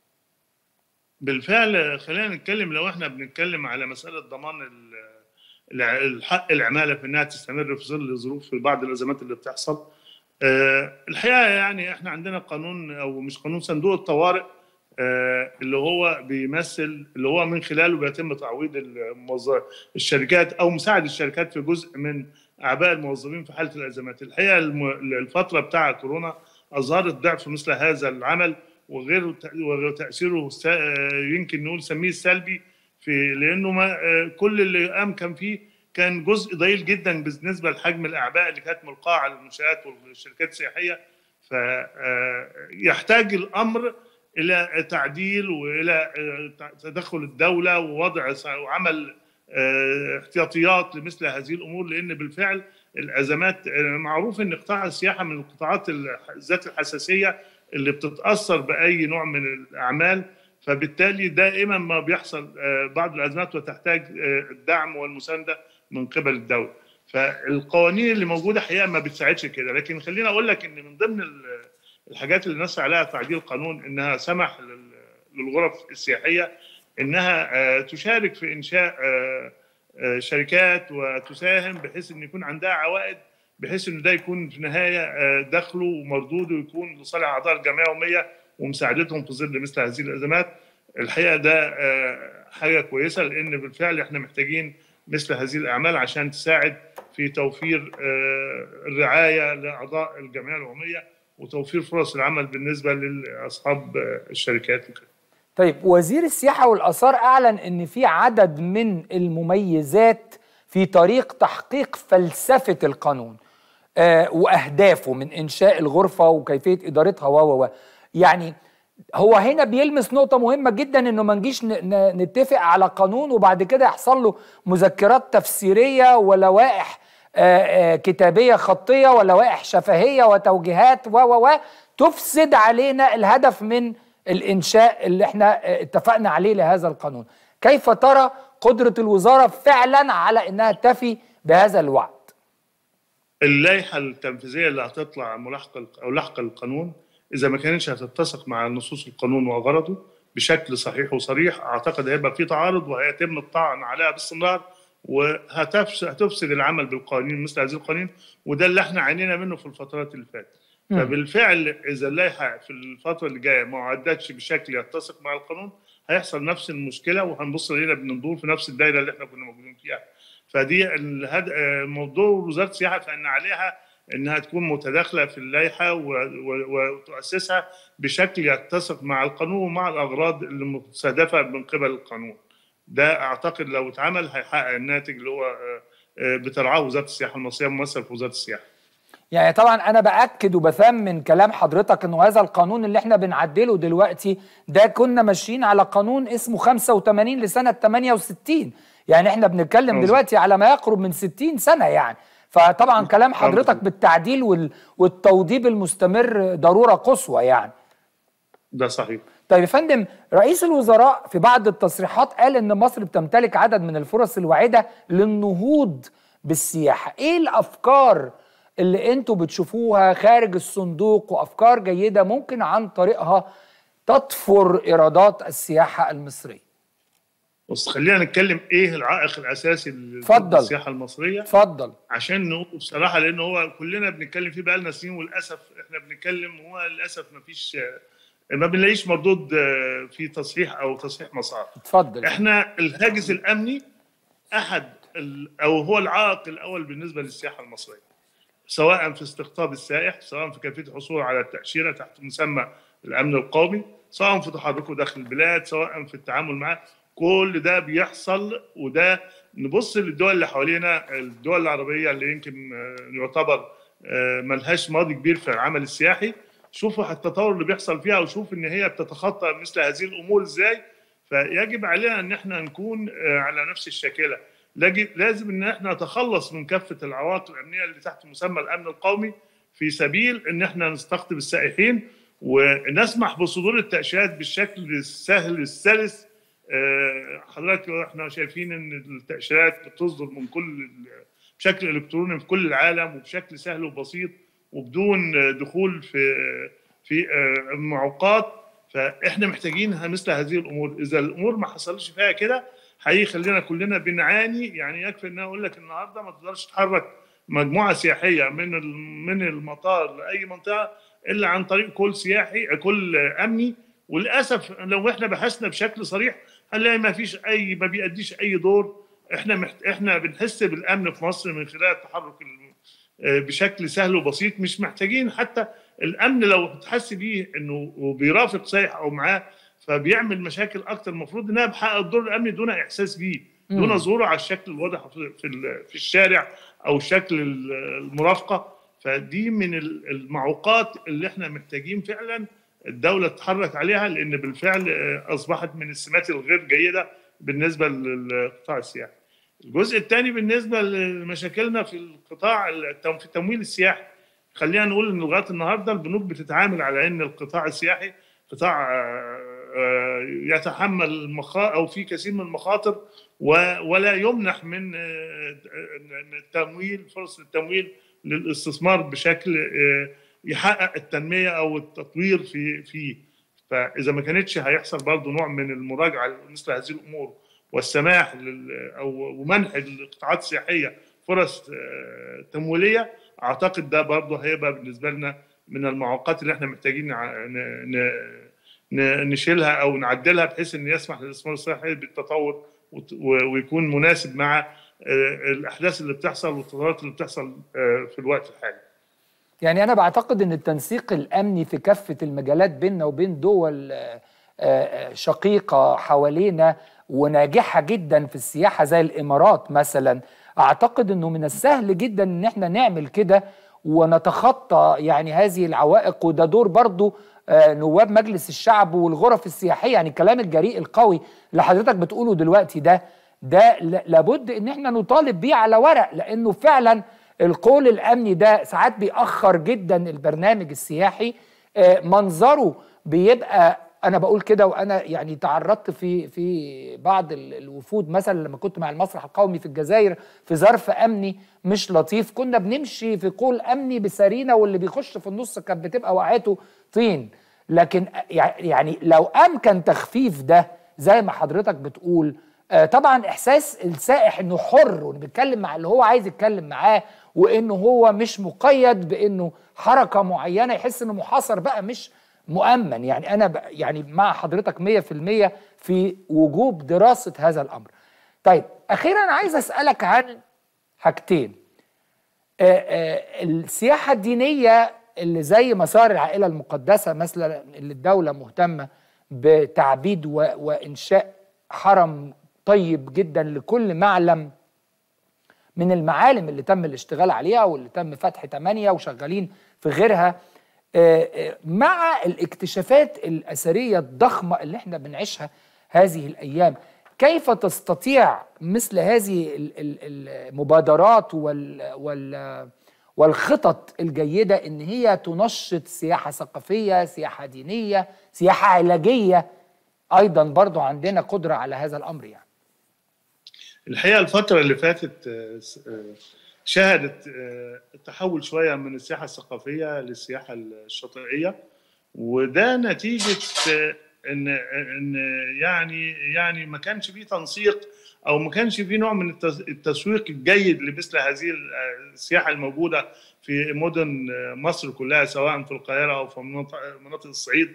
بالفعل خلينا نتكلم لو احنا بنتكلم على مسألة ضمان الحق العمالة في انها تستمر في ظل ظروف في بعض الازمات اللي بتحصل أه الحقيقة يعني احنا عندنا قانون او مش قانون صندوق الطوارئ أه اللي هو بيمثل اللي هو من خلاله بيتم تعويض الموظف الشركات او مساعد الشركات في جزء من اعباء الموظفين في حاله الازمات الحقيقه الفتره بتاع كورونا اظهرت ضعف مثل هذا العمل وغير وتاثيره يمكن نقول سميه السلبي في لانه ما كل اللي قام كان فيه كان جزء ضئيل جدا بالنسبه لحجم الاعباء اللي كانت ملقاه على المنشات والشركات السياحيه فيحتاج الامر الى تعديل والى تدخل الدوله ووضع وعمل احتياطيات لمثل هذه الامور لان بالفعل الازمات معروف ان قطاع السياحه من القطاعات ذات الحساسيه اللي بتتاثر باي نوع من الاعمال فبالتالي دائما ما بيحصل بعض الازمات وتحتاج الدعم والمسانده من قبل الدوله فالقوانين اللي موجوده حقيقه ما بتساعدش كده لكن خليني اقول لك ان من ضمن الحاجات اللي نص عليها تعديل القانون انها سمح للغرف السياحيه انها تشارك في انشاء شركات وتساهم بحيث ان يكون عندها عوائد بحيث ان ده يكون في النهايه دخله ومردوده يكون لصالح اعضاء الجمعيه العموميه ومساعدتهم في ظل مثل هذه الازمات الحقيقه ده حاجه كويسه لان بالفعل احنا محتاجين مثل هذه الاعمال عشان تساعد في توفير الرعايه لاعضاء الجمعيه العموميه وتوفير فرص العمل بالنسبه لاصحاب الشركات وكده. طيب وزير السياحه والاثار اعلن ان في عدد من المميزات في طريق تحقيق فلسفه القانون آه واهدافه من انشاء الغرفه وكيفيه ادارتها و و يعني هو هنا بيلمس نقطه مهمه جدا انه ما نجيش نتفق على قانون وبعد كده يحصل له مذكرات تفسيريه ولوائح آه آه كتابيه خطيه ولوائح شفهيه وتوجيهات و و تفسد علينا الهدف من الانشاء اللي احنا اتفقنا عليه لهذا القانون كيف ترى قدره الوزاره فعلا على انها تفي بهذا الوعد اللائحه التنفيذيه اللي هتطلع ملاحقه او لاحقه للقانون اذا ما كانتش هتتسق مع نصوص القانون وغرضه بشكل صحيح وصريح اعتقد هيبقى في تعارض وهيتم الطعن عليها باستمرار وهتفسد العمل بالقوانين مثل هذه القوانين وده اللي احنا عانينا منه في الفترات اللي فاتت فبالفعل اذا اللائحه في الفتره اللي جايه ما عدتش بشكل يتسق مع القانون هيحصل نفس المشكله وهنبص لنا بندور في نفس الدايره اللي احنا كنا موجودين فيها فدي الهد... موضوع وزاره السياحه فان عليها انها تكون متداخله في اللائحه و... و... وتؤسسها بشكل يتسق مع القانون ومع الاغراض المستهدفه من قبل القانون ده اعتقد لو اتعمل هيحقق الناتج اللي هو آه، آه، بترعاه وزاره السياحه المصريه ممثل في وزاره السياحه يعني طبعا انا باكد وبثمن كلام حضرتك انه هذا القانون اللي احنا بنعدله دلوقتي ده كنا ماشيين على قانون اسمه 85 لسنه 68 يعني احنا بنتكلم مظبوط. دلوقتي على ما يقرب من 60 سنه يعني فطبعا كلام حضرتك بالتعديل وال- والتوضيب المستمر ضروره قصوى يعني ده صحيح طيب يا فندم رئيس الوزراء في بعض التصريحات قال ان مصر بتمتلك عدد من الفرص الواعده للنهوض بالسياحه ايه الافكار اللي انتوا بتشوفوها خارج الصندوق وافكار جيده ممكن عن طريقها تطفر ايرادات السياحه المصريه بص خلينا نتكلم ايه العائق الاساسي اتفضل. للسياحه المصريه اتفضل عشان نقول بصراحه لان هو كلنا بنتكلم فيه بقالنا سنين وللاسف احنا بنتكلم وهو للاسف ما فيش ما بنلاقيش مردود آه، في تصحيح او تصحيح مسار اتفضل احنا الهاجس الامني احد ال- او هو العائق الاول بالنسبه للسياحه المصريه سواء في استقطاب السائح سواء في كيفيه الحصول على التاشيره تحت مسمى الامن القومي سواء في تحركه داخل البلاد سواء في التعامل معه كل ده بيحصل وده نبص للدول اللي حوالينا الدول العربيه اللي يمكن آه، يعتبر آه، ملهاش ماضي كبير في العمل السياحي شوفوا التطور اللي بيحصل فيها وشوف ان هي بتتخطى مثل هذه الامور ازاي فيجب علينا ان احنا نكون آه، على نفس الشاكله لاجب- لازم ان احنا نتخلص من كافه العوائق الامنيه اللي تحت مسمى الامن القومي في سبيل ان احنا نستقطب السائحين ونسمح بصدور التاشيرات بالشكل السهل السلس آه، حضرتك احنا شايفين ان التاشيرات بتصدر من كل بشكل الكتروني في كل العالم وبشكل سهل وبسيط وبدون آه، دخول في في آه، معوقات فاحنا محتاجين مثل هذه الامور اذا الامور ما حصلش فيها كده هيخلينا كلنا بنعاني يعني يكفي ان أنا اقول لك النهارده ما تقدرش تحرك مجموعه سياحيه من ال- من المطار لاي منطقه الا عن طريق كل سياحي كل امني وللاسف لو احنا بحثنا بشكل صريح هنلاقي ما فيش اي ما بيأديش اي دور احنا محت... احنا بنحس بالامن في مصر من خلال التحرك ال- آه، بشكل سهل وبسيط مش محتاجين حتى الامن لو تحس بيه انه وبيرافق سايح او معاه فبيعمل مشاكل اكتر المفروض انها بحقق الدور الامني دون احساس بيه دون مم. ظهوره على الشكل الواضح في في ال- في الشارع او شكل ال- المرافقه فدي من ال- المعوقات اللي احنا محتاجين فعلا الدوله تتحرك عليها لان بالفعل آه، اصبحت من السمات الغير جيده بالنسبه للقطاع السياحي. الجزء الثاني بالنسبه لمشاكلنا في القطاع التم- في التمويل السياحي خلينا نقول ان لغايه النهارده البنوك بتتعامل على ان القطاع السياحي قطاع آه، آه، يتحمل المخا او في كثير من المخاطر و- ولا يمنح من آه، التمويل فرص التمويل للاستثمار بشكل آه، يحقق التنميه او التطوير في فيه فاذا ما كانتش هيحصل برضه نوع من المراجعه لمثل هذه الامور والسماح لل او ومنح القطاعات السياحيه فرص آه، تمويليه اعتقد ده برضه هيبقى بالنسبه لنا من المعوقات اللي احنا محتاجين نع- ن- ن- ن- نشيلها او نعدلها بحيث ان يسمح للاستثمار الصحي بالتطور وت- و- ويكون مناسب مع آه، الاحداث اللي بتحصل والتطورات اللي بتحصل آه، في الوقت الحالي. يعني انا بعتقد ان التنسيق الامني في كافه المجالات بيننا وبين دول آه، آه، شقيقه حوالينا وناجحه جدا في السياحه زي الامارات مثلا اعتقد انه من السهل جدا ان احنا نعمل كده ونتخطى يعني هذه العوائق وده دور برضو آه، نواب مجلس الشعب والغرف السياحيه يعني الكلام الجريء القوي اللي حضرتك بتقوله دلوقتي ده ده ل- لابد ان احنا نطالب بيه على ورق لانه فعلا القول الامني ده ساعات بيأخر جدا البرنامج السياحي آه، منظره بيبقى انا بقول كده وانا يعني تعرضت في في بعض ال- الوفود مثلا لما كنت مع المسرح القومي في الجزائر في ظرف امني مش لطيف كنا بنمشي في قول امني بسرينه واللي بيخش في النص كانت بتبقى وقعته طين لكن يع- يعني لو امكن تخفيف ده زي ما حضرتك بتقول آه، طبعا احساس السائح انه حر وانه بيتكلم مع اللي هو عايز يتكلم معاه وانه هو مش مقيد بانه حركه معينه يحس انه محاصر بقى مش مؤمن يعني انا ب- يعني مع حضرتك 100% في وجوب دراسه هذا الامر. طيب اخيرا عايز اسالك عن حاجتين. آه، آه، السياحه الدينيه اللي زي مسار العائله المقدسه مثلا اللي الدوله مهتمه بتعبيد و- وانشاء حرم طيب جدا لكل معلم من المعالم اللي تم الاشتغال عليها واللي تم فتح تمانية وشغالين في غيرها آه، آه، مع الاكتشافات الأثرية الضخمة اللي احنا بنعيشها هذه الأيام كيف تستطيع مثل هذه ال- ال- المبادرات وال وال والخطط الجيدة إن هي تنشط سياحة ثقافية سياحة دينية سياحة علاجية أيضا برضو عندنا قدرة على هذا الأمر يعني الحقيقه الفتره اللي فاتت آه، س- آه، شهدت آه، التحول شويه من السياحه الثقافيه للسياحه الشاطئيه وده نتيجه آه، ان ان يعني يعني ما كانش فيه تنسيق او ما كانش فيه نوع من التس- التسويق الجيد لمثل هذه ال- السياحه الموجوده في مدن آه، مصر كلها سواء في القاهره او في مناطق مناطق الصعيد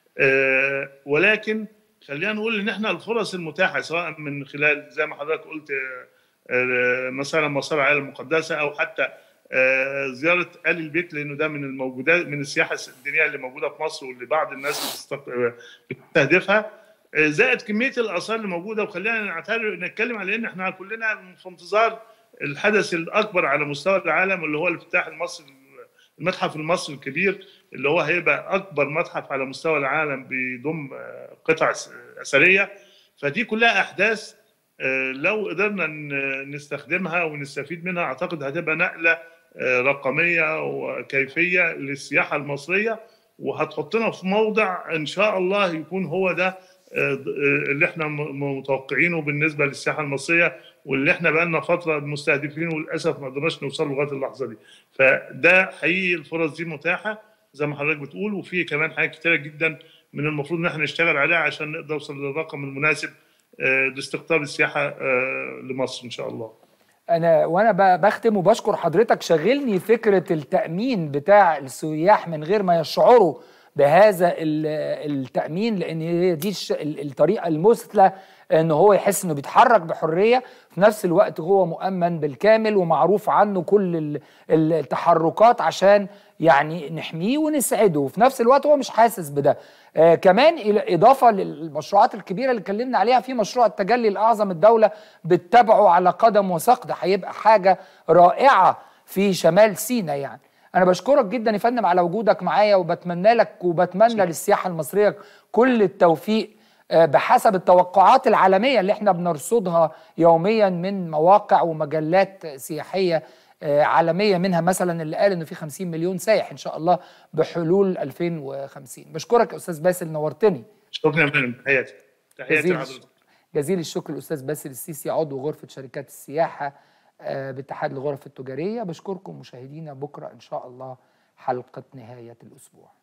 آه، ولكن خلينا نقول ان احنا الفرص المتاحه سواء من خلال زي ما حضرتك قلت آه، آه، مثلا مصارع العائله المقدسه او حتى آه، زياره ال البيت لانه ده من الموجودات من السياحه الدينيه اللي موجوده في مصر واللي بعض الناس بتستق- آه، بتستهدفها آه، زائد كميه الاثار اللي موجوده وخلينا نعتبر نتكلم على ان احنا كلنا في انتظار الحدث الاكبر على مستوى العالم اللي هو الافتتاح المصري المتحف المصري الكبير اللي هو هيبقى اكبر متحف على مستوى العالم بيضم آه، قطع س- اثريه فدي كلها احداث آه، لو قدرنا ن- نستخدمها ونستفيد منها اعتقد هتبقى نقله آه، رقميه وكيفيه للسياحه المصريه وهتحطنا في موضع ان شاء الله يكون هو ده آه، ض- آه، اللي احنا م- متوقعينه بالنسبه للسياحه المصريه واللي احنا بقالنا فتره مستهدفينه وللاسف ما قدرناش نوصل لغايه اللحظه دي فده حقيقي الفرص دي متاحه زي ما حضرتك بتقول وفي كمان حاجات كتيره جدا من المفروض ان احنا نشتغل عليها عشان نقدر نوصل للرقم المناسب آه، لاستقطاب السياحه آه، لمصر ان شاء الله انا وانا ب- بختم وبشكر حضرتك شغلني فكره التامين بتاع السياح من غير ما يشعروا بهذا ال- التامين لان هي دي الش- ال- الطريقه المثلى ان هو يحس انه بيتحرك بحريه في نفس الوقت هو مؤمن بالكامل ومعروف عنه كل ال- التحركات عشان يعني نحميه ونسعده وفي نفس الوقت هو مش حاسس بده آه كمان إلى- اضافه للمشروعات الكبيره اللي اتكلمنا عليها في مشروع التجلي الاعظم الدوله بتتابعه على قدم وساق ده هيبقى حاجه رائعه في شمال سيناء يعني انا بشكرك جدا يا فندم على وجودك معايا وبتمنى لك وبتمنى للسياحه المصريه كل التوفيق آه، بحسب التوقعات العالميه اللي احنا بنرصدها يوميا من مواقع ومجلات سياحيه آه، عالميه منها مثلا اللي قال انه في 50 مليون سائح ان شاء الله بحلول 2050 بشكرك يا استاذ باسل نورتني شكرا يا فندم تحياتي تحياتي جزيل لحضرتك جزيل الشكر الاستاذ باسل السيسي عضو غرفه شركات السياحه آه، باتحاد الغرف التجاريه بشكركم مشاهدينا بكره ان شاء الله حلقه نهايه الاسبوع